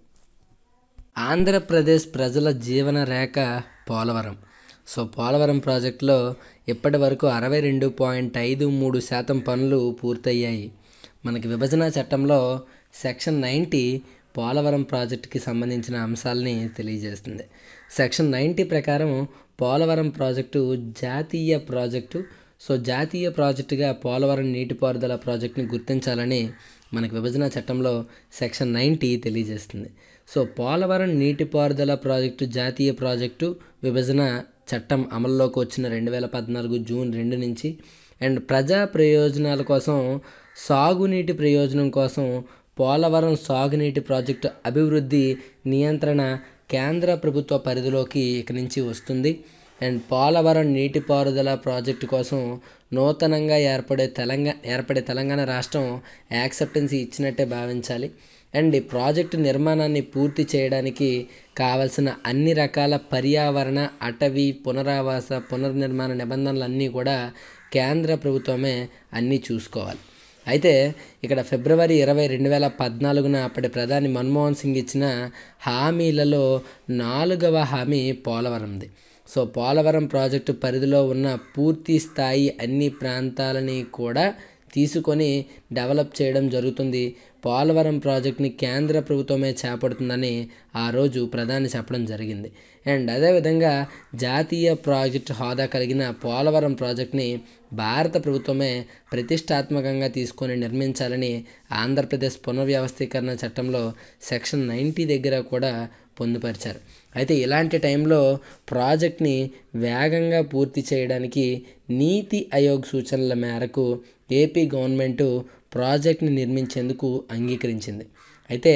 ఆంధ్రప్రదేశ్ ప్రజల జీవన రేఖ పోలవరం సో పోలవరం ప్రాజెక్టులో ఇప్పటి వరకు అరవై రెండు పాయింట్ ఐదు మూడు శాతం పనులు పూర్తయ్యాయి మనకి విభజన చట్టంలో సెక్షన్ నైంటీ పోలవరం ప్రాజెక్టుకి సంబంధించిన అంశాలని తెలియజేస్తుంది సెక్షన్ నైంటీ ప్రకారం పోలవరం ప్రాజెక్టు జాతీయ ప్రాజెక్టు సో జాతీయ ప్రాజెక్టుగా పోలవరం నీటిపారుదల ప్రాజెక్టుని గుర్తించాలని మనకు విభజన చట్టంలో సెక్షన్ నైంటీ తెలియజేస్తుంది సో పోలవరం నీటిపారుదల ప్రాజెక్టు జాతీయ ప్రాజెక్టు విభజన చట్టం అమల్లోకి వచ్చిన రెండు వేల పద్నాలుగు జూన్ రెండు నుంచి అండ్ ప్రజా ప్రయోజనాల కోసం సాగునీటి ప్రయోజనం కోసం పోలవరం సాగునీటి ప్రాజెక్టు అభివృద్ధి నియంత్రణ కేంద్ర ప్రభుత్వ పరిధిలోకి ఇక నుంచి వస్తుంది అండ్ పోలవరం నీటిపారుదల ప్రాజెక్టు కోసం నూతనంగా ఏర్పడే తెలంగాణ ఏర్పడే తెలంగాణ రాష్ట్రం యాక్సెప్టెన్సీ ఇచ్చినట్టే భావించాలి అండ్ ఈ ప్రాజెక్టు నిర్మాణాన్ని పూర్తి చేయడానికి కావలసిన అన్ని రకాల పర్యావరణ అటవీ పునరావాస పునర్నిర్మాణ నిబంధనలన్నీ కూడా కేంద్ర ప్రభుత్వమే అన్నీ చూసుకోవాలి అయితే ఇక్కడ ఫిబ్రవరి ఇరవై రెండు వేల పద్నాలుగున అప్పటి ప్రధాని మన్మోహన్ సింగ్ ఇచ్చిన హామీలలో నాలుగవ హామీ పోలవరంది సో పోలవరం ప్రాజెక్టు పరిధిలో ఉన్న పూర్తి స్థాయి అన్ని ప్రాంతాలని కూడా తీసుకొని డెవలప్ చేయడం జరుగుతుంది పోలవరం ప్రాజెక్ట్ని కేంద్ర ప్రభుత్వమే చేపడుతుందని ఆ రోజు ప్రధాని చెప్పడం జరిగింది అండ్ అదేవిధంగా జాతీయ ప్రాజెక్ట్ హోదా కలిగిన పోలవరం ప్రాజెక్ట్ని భారత ప్రభుత్వమే ప్రతిష్టాత్మకంగా తీసుకొని నిర్మించాలని ఆంధ్రప్రదేశ్ పునర్వ్యవస్థీకరణ చట్టంలో సెక్షన్ నైంటీ దగ్గర కూడా పొందుపరిచారు అయితే ఇలాంటి టైంలో ప్రాజెక్ట్ని వేగంగా పూర్తి చేయడానికి నీతి ఆయోగ్ సూచనల మేరకు ఏపీ గవర్నమెంటు ప్రాజెక్ట్ని నిర్మించేందుకు అంగీకరించింది అయితే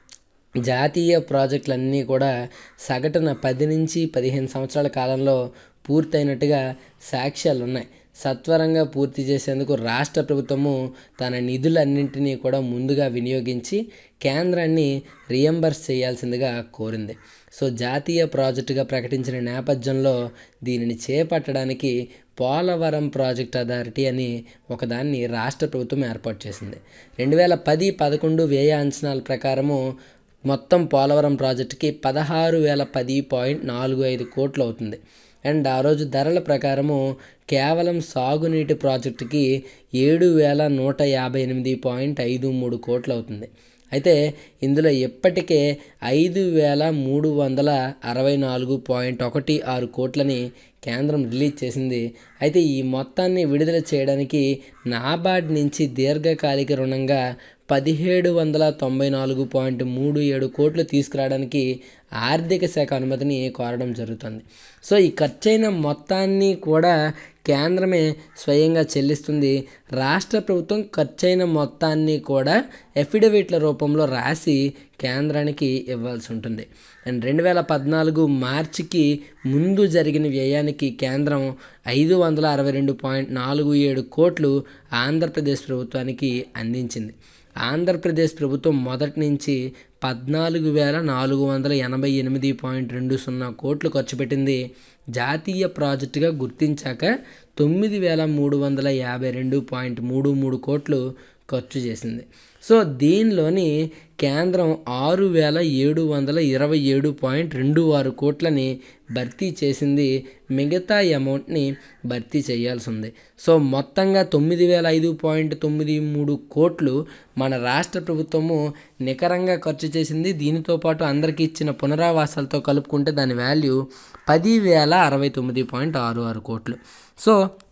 జాతీయ ప్రాజెక్టులన్నీ కూడా సగటున పది నుంచి పదిహేను సంవత్సరాల కాలంలో పూర్తయినట్టుగా సాక్ష్యాలు ఉన్నాయి సత్వరంగా పూర్తి చేసేందుకు రాష్ట్ర ప్రభుత్వము తన నిధులన్నింటినీ కూడా ముందుగా వినియోగించి కేంద్రాన్ని రియంబర్స్ చేయాల్సిందిగా కోరింది సో జాతీయ ప్రాజెక్టుగా ప్రకటించిన నేపథ్యంలో దీనిని చేపట్టడానికి పోలవరం ప్రాజెక్ట్ అథారిటీ అని ఒకదాన్ని రాష్ట్ర ప్రభుత్వం ఏర్పాటు చేసింది రెండు వేల పది పదకొండు వ్యయ అంచనాల ప్రకారము మొత్తం పోలవరం ప్రాజెక్టుకి పదహారు వేల పది పాయింట్ నాలుగు ఐదు కోట్లు అవుతుంది అండ్ ఆ రోజు ధరల ప్రకారము కేవలం సాగునీటి ప్రాజెక్టుకి ఏడు వేల నూట యాభై ఎనిమిది పాయింట్ ఐదు మూడు కోట్లు అవుతుంది అయితే ఇందులో ఇప్పటికే ఐదు వేల మూడు వందల అరవై నాలుగు పాయింట్ ఒకటి ఆరు కోట్లని కేంద్రం రిలీజ్ చేసింది అయితే ఈ మొత్తాన్ని విడుదల చేయడానికి నాబార్డ్ నుంచి దీర్ఘకాలిక రుణంగా పదిహేడు వందల తొంభై నాలుగు పాయింట్ మూడు ఏడు కోట్లు తీసుకురావడానికి ఆర్థిక శాఖ అనుమతిని కోరడం జరుగుతుంది సో ఈ ఖర్చైన మొత్తాన్ని కూడా కేంద్రమే స్వయంగా చెల్లిస్తుంది రాష్ట్ర ప్రభుత్వం ఖర్చైన మొత్తాన్ని కూడా ఎఫిడవిట్ల రూపంలో రాసి కేంద్రానికి ఇవ్వాల్సి ఉంటుంది అండ్ రెండు వేల పద్నాలుగు మార్చికి ముందు జరిగిన వ్యయానికి కేంద్రం ఐదు వందల అరవై రెండు పాయింట్ నాలుగు ఏడు కోట్లు ఆంధ్రప్రదేశ్ ప్రభుత్వానికి అందించింది ఆంధ్రప్రదేశ్ ప్రభుత్వం మొదటి నుంచి పద్నాలుగు వేల నాలుగు వందల ఎనభై ఎనిమిది పాయింట్ రెండు సున్నా కోట్లు ఖర్చు పెట్టింది జాతీయ ప్రాజెక్టుగా గుర్తించాక తొమ్మిది వేల మూడు వందల యాభై రెండు పాయింట్ మూడు మూడు కోట్లు ఖర్చు చేసింది సో దీనిలోని కేంద్రం ఆరు వేల ఏడు వందల ఇరవై ఏడు పాయింట్ రెండు ఆరు కోట్లని భర్తీ చేసింది మిగతా అమౌంట్ని భర్తీ చేయాల్సి ఉంది సో మొత్తంగా తొమ్మిది వేల ఐదు పాయింట్ తొమ్మిది మూడు కోట్లు మన రాష్ట్ర ప్రభుత్వము నికరంగా ఖర్చు చేసింది దీనితో పాటు అందరికీ ఇచ్చిన పునరావాసాలతో కలుపుకుంటే దాని వాల్యూ పది వేల అరవై తొమ్మిది పాయింట్ ఆరు ఆరు కోట్లు సో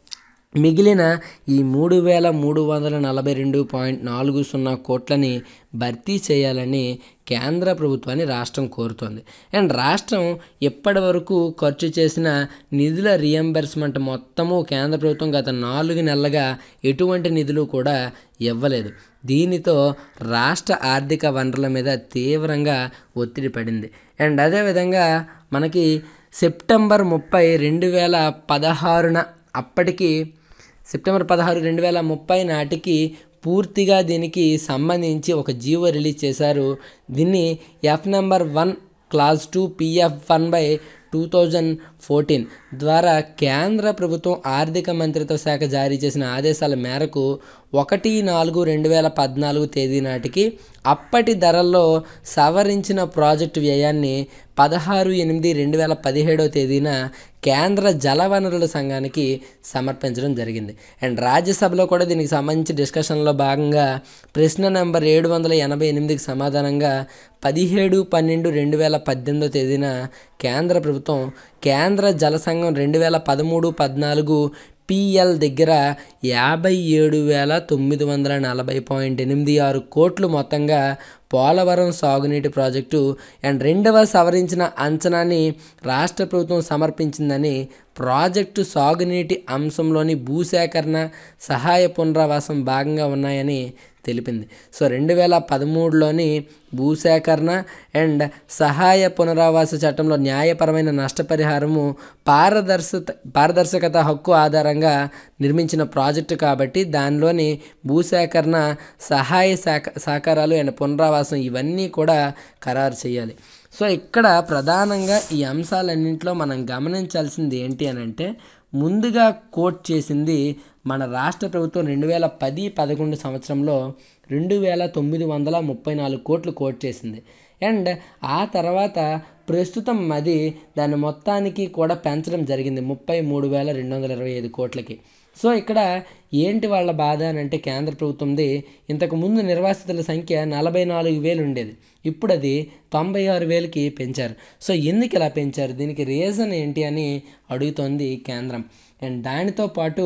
మిగిలిన ఈ మూడు వేల మూడు వందల నలభై రెండు పాయింట్ నాలుగు సున్నా కోట్లని భర్తీ చేయాలని కేంద్ర ప్రభుత్వాన్ని రాష్ట్రం కోరుతోంది అండ్ రాష్ట్రం ఇప్పటి వరకు ఖర్చు చేసిన నిధుల రియంబర్స్మెంట్ మొత్తము కేంద్ర ప్రభుత్వం గత నాలుగు నెలలుగా ఎటువంటి నిధులు కూడా ఇవ్వలేదు దీనితో రాష్ట్ర ఆర్థిక వనరుల మీద తీవ్రంగా ఒత్తిడి పడింది అండ్ అదేవిధంగా మనకి సెప్టెంబర్ ముప్పై రెండు వేల పదహారున అప్పటికి సెప్టెంబర్ పదహారు రెండు వేల ముప్పై నాటికి పూర్తిగా దీనికి సంబంధించి ఒక జీవో రిలీజ్ చేశారు దీన్ని F number one class two PF one by two thousand fourteen ద్వారా కేంద్ర ప్రభుత్వం ఆర్థిక మంత్రిత్వ శాఖ జారీ చేసిన ఆదేశాల మేరకు ఒకటి నాలుగు రెండు వేల పద్నాలుగు తేదీ నాటికి అప్పటి ధరల్లో సవరించిన ప్రాజెక్టు వ్యయాన్ని పదహారు ఎనిమిది రెండు వేల పదిహేడవ తేదీన కేంద్ర జలవనరుల సంఘానికి సమర్పించడం జరిగింది అండ్ రాజ్యసభలో కూడా దీనికి సంబంధించి డిస్కషన్లో భాగంగా ప్రశ్న నెంబర్ ఏడు వందల ఎనభై ఎనిమిదికి సమాధానంగా పదిహేడు పన్నెండు రెండు వేల పద్దెనిమిదో తేదీన కేంద్ర ప్రభుత్వం కేంద్ర జల సంఘం రెండు వేల పదమూడు పద్నాలుగు పిఎల్ దగ్గర యాభై ఏడు వేల తొమ్మిది వందల నలభై పాయింట్ ఎనిమిది ఆరు కోట్లు మొత్తంగా పోలవరం సాగునీటి ప్రాజెక్టు అండ్ రెండవ సవరించిన అంచనాని రాష్ట్ర ప్రభుత్వం సమర్పించిందని ప్రాజెక్టు సాగునీటి అంశంలోని భూసేకరణ సహాయ పునరావాసం భాగంగా ఉన్నాయని తెలిపింది సో రెండు వేల పదమూడులోని భూసేకరణ అండ్ సహాయ పునరావాస చట్టంలో న్యాయపరమైన నష్టపరిహారము పారదర్శక పారదర్శకత హక్కు ఆధారంగా నిర్మించిన ప్రాజెక్టు కాబట్టి దానిలోని భూసేకరణ సహాయ శాఖ సహకారాలు అండ్ పునరావాసం ఇవన్నీ కూడా ఖరారు చేయాలి సో ఇక్కడ ప్రధానంగా ఈ అంశాలన్నింటిలో మనం గమనించాల్సింది ఏంటి అని అంటే ముందుగా కోట్ చేసింది మన రాష్ట్ర ప్రభుత్వం రెండు వేల పది పదకొండు సంవత్సరంలో రెండు వేల తొమ్మిది వందల ముప్పై నాలుగు కోట్లు కోట్ చేసింది అండ్ ఆ తర్వాత ప్రస్తుతం అది దాని మొత్తానికి కూడా పెంచడం జరిగింది ముప్పై మూడు వేల రెండు వందల ఇరవై ఐదు కోట్లకి సో ఇక్కడ ఏంటి వాళ్ళ బాధ అని అంటే కేంద్ర ప్రభుత్వంది ఇంతకు ముందు నిర్వాసితుల సంఖ్య నలభై నాలుగు వేలు ఉండేది ఇప్పుడు అది తొంభై ఆరు వేలకి పెంచారు సో ఎందుకు ఇలా పెంచారు దీనికి రీజన్ ఏంటి అని అడుగుతోంది కేంద్రం అండ్ దానితో పాటు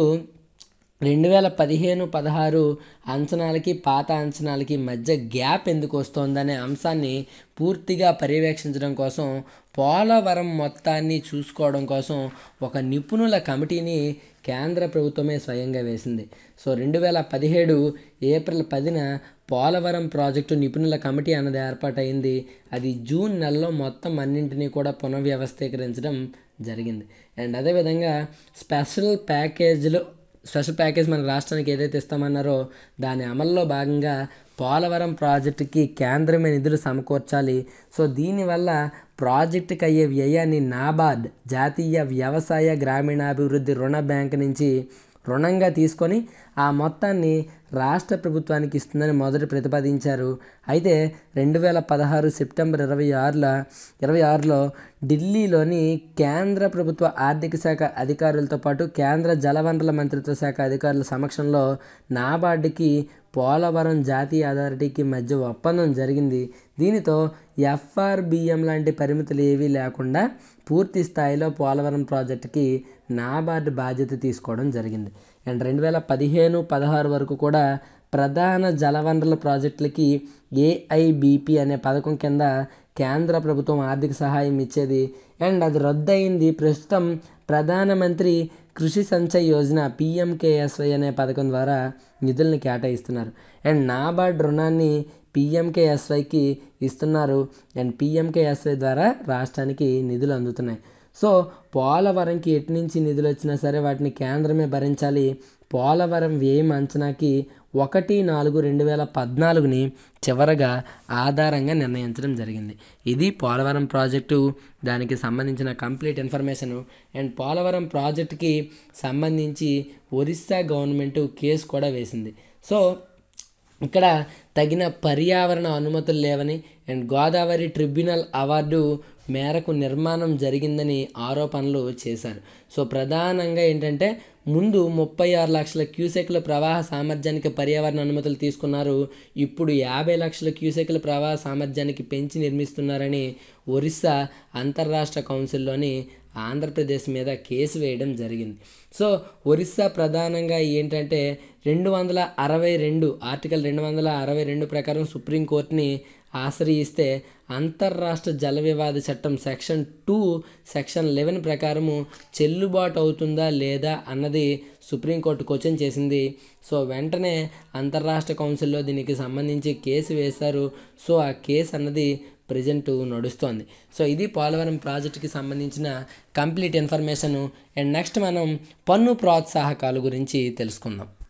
రెండు వేల పదిహేను పదహారు అంచనాలకి పాత అంచనాలకి మధ్య గ్యాప్ ఎందుకు వస్తోందనే అంశాన్ని పూర్తిగా పర్యవేక్షించడం కోసం పోలవరం మొత్తాన్ని చూసుకోవడం కోసం ఒక నిపుణుల కమిటీని కేంద్ర ప్రభుత్వమే స్వయంగా వేసింది సో రెండు వేల పదిహేడు ఏప్రిల్ పదిన పోలవరం ప్రాజెక్టు నిపుణుల కమిటీ అన్నది ఏర్పాటైంది అది జూన్ నెలలో మొత్తం అన్నింటినీ కూడా పునర్వ్యవస్థీకరించడం జరిగింది అండ్ అదేవిధంగా స్పెషల్ ప్యాకేజీలు స్పెషల్ ప్యాకేజ్ మన రాష్ట్రానికి ఏదైతే ఇస్తామన్నారో దాని అమల్లో భాగంగా పోలవరం ప్రాజెక్టుకి కేంద్రమే నిధులు సమకూర్చాలి సో దీనివల్ల ప్రాజెక్టుకి అయ్యే వ్యయాన్ని నాబార్డ్ జాతీయ వ్యవసాయ గ్రామీణాభివృద్ధి రుణ బ్యాంక్ నుంచి రుణంగా తీసుకొని ఆ మొత్తాన్ని రాష్ట్ర ప్రభుత్వానికి ఇస్తుందని మొదట ప్రతిపాదించారు అయితే రెండు వేల పదహారు సెప్టెంబర్ ఇరవై ఆరుల ఇరవై ఆరులో ఢిల్లీలోని కేంద్ర ప్రభుత్వ ఆర్థిక శాఖ అధికారులతో పాటు కేంద్ర జలవనరుల మంత్రిత్వ శాఖ అధికారుల సమక్షంలో నాబార్డుకి పోలవరం జాతీయ అథారిటీకి మధ్య ఒప్పందం జరిగింది దీనితో ఎఫ్ఆర్బిఎం లాంటి పరిమితులు ఏవీ లేకుండా పూర్తి స్థాయిలో పోలవరం ప్రాజెక్టుకి నాబార్డు బాధ్యత తీసుకోవడం జరిగింది అండ్ రెండు వేల పదిహేను పదహారు వరకు కూడా ప్రధాన జలవనరుల ప్రాజెక్టులకి ఏఐబిపి అనే పథకం కింద కేంద్ర ప్రభుత్వం ఆర్థిక సహాయం ఇచ్చేది అండ్ అది రద్దయింది ప్రస్తుతం ప్రధానమంత్రి కృషి సంచయ్ యోజన పిఎంకేఎస్వై అనే పథకం ద్వారా నిధుల్ని కేటాయిస్తున్నారు అండ్ నాబార్డ్ రుణాన్ని పిఎంకేఎస్వైకి ఇస్తున్నారు అండ్ పిఎంకేఎస్వై ద్వారా రాష్ట్రానికి నిధులు అందుతున్నాయి సో పోలవరంకి ఎటు నుంచి నిధులు వచ్చినా సరే వాటిని కేంద్రమే భరించాలి పోలవరం వ్యయం అంచనాకి ఒకటి నాలుగు రెండు వేల పద్నాలుగుని చివరగా ఆధారంగా నిర్ణయించడం జరిగింది ఇది పోలవరం ప్రాజెక్టు దానికి సంబంధించిన కంప్లీట్ ఇన్ఫర్మేషన్ అండ్ పోలవరం ప్రాజెక్టుకి సంబంధించి ఒరిస్సా గవర్నమెంట్ కేసు కూడా వేసింది సో ఇక్కడ తగిన పర్యావరణ అనుమతులు లేవని అండ్ గోదావరి ట్రిబ్యునల్ అవార్డు మేరకు నిర్మాణం జరిగిందని ఆరోపణలు చేశారు సో ప్రధానంగా ఏంటంటే ముందు ముప్పై ఆరు లక్షల క్యూసెక్ల ప్రవాహ సామర్థ్యానికి పర్యావరణ అనుమతులు తీసుకున్నారు ఇప్పుడు యాభై లక్షల క్యూసెక్ల ప్రవాహ సామర్థ్యానికి పెంచి నిర్మిస్తున్నారని ఒరిస్సా అంతర్రాష్ట్ర కౌన్సిల్లోని ఆంధ్రప్రదేశ్ మీద కేసు వేయడం జరిగింది సో ఒరిస్సా ప్రధానంగా ఏంటంటే రెండు వందల అరవై రెండు ఆర్టికల్ రెండు వందల అరవై రెండు ప్రకారం సుప్రీంకోర్టుని ఆశ్రయిస్తే అంతర్రాష్ట్ర జల వివాద చట్టం సెక్షన్ టూ సెక్షన్ లెవెన్ ప్రకారము చెల్లుబాటు అవుతుందా లేదా అన్నది సుప్రీంకోర్టు క్వశ్చన్ చేసింది సో వెంటనే అంతర్రాష్ట్ర కౌన్సిల్లో దీనికి సంబంధించి కేసు వేశారు సో ఆ కేసు అన్నది ప్రజెంట్ నడుస్తోంది సో ఇది పోలవరం ప్రాజెక్టుకి సంబంధించిన కంప్లీట్ ఇన్ఫర్మేషన్ అండ్ నెక్స్ట్ మనం పన్ను ప్రోత్సాహకాల గురించి తెలుసుకుందాం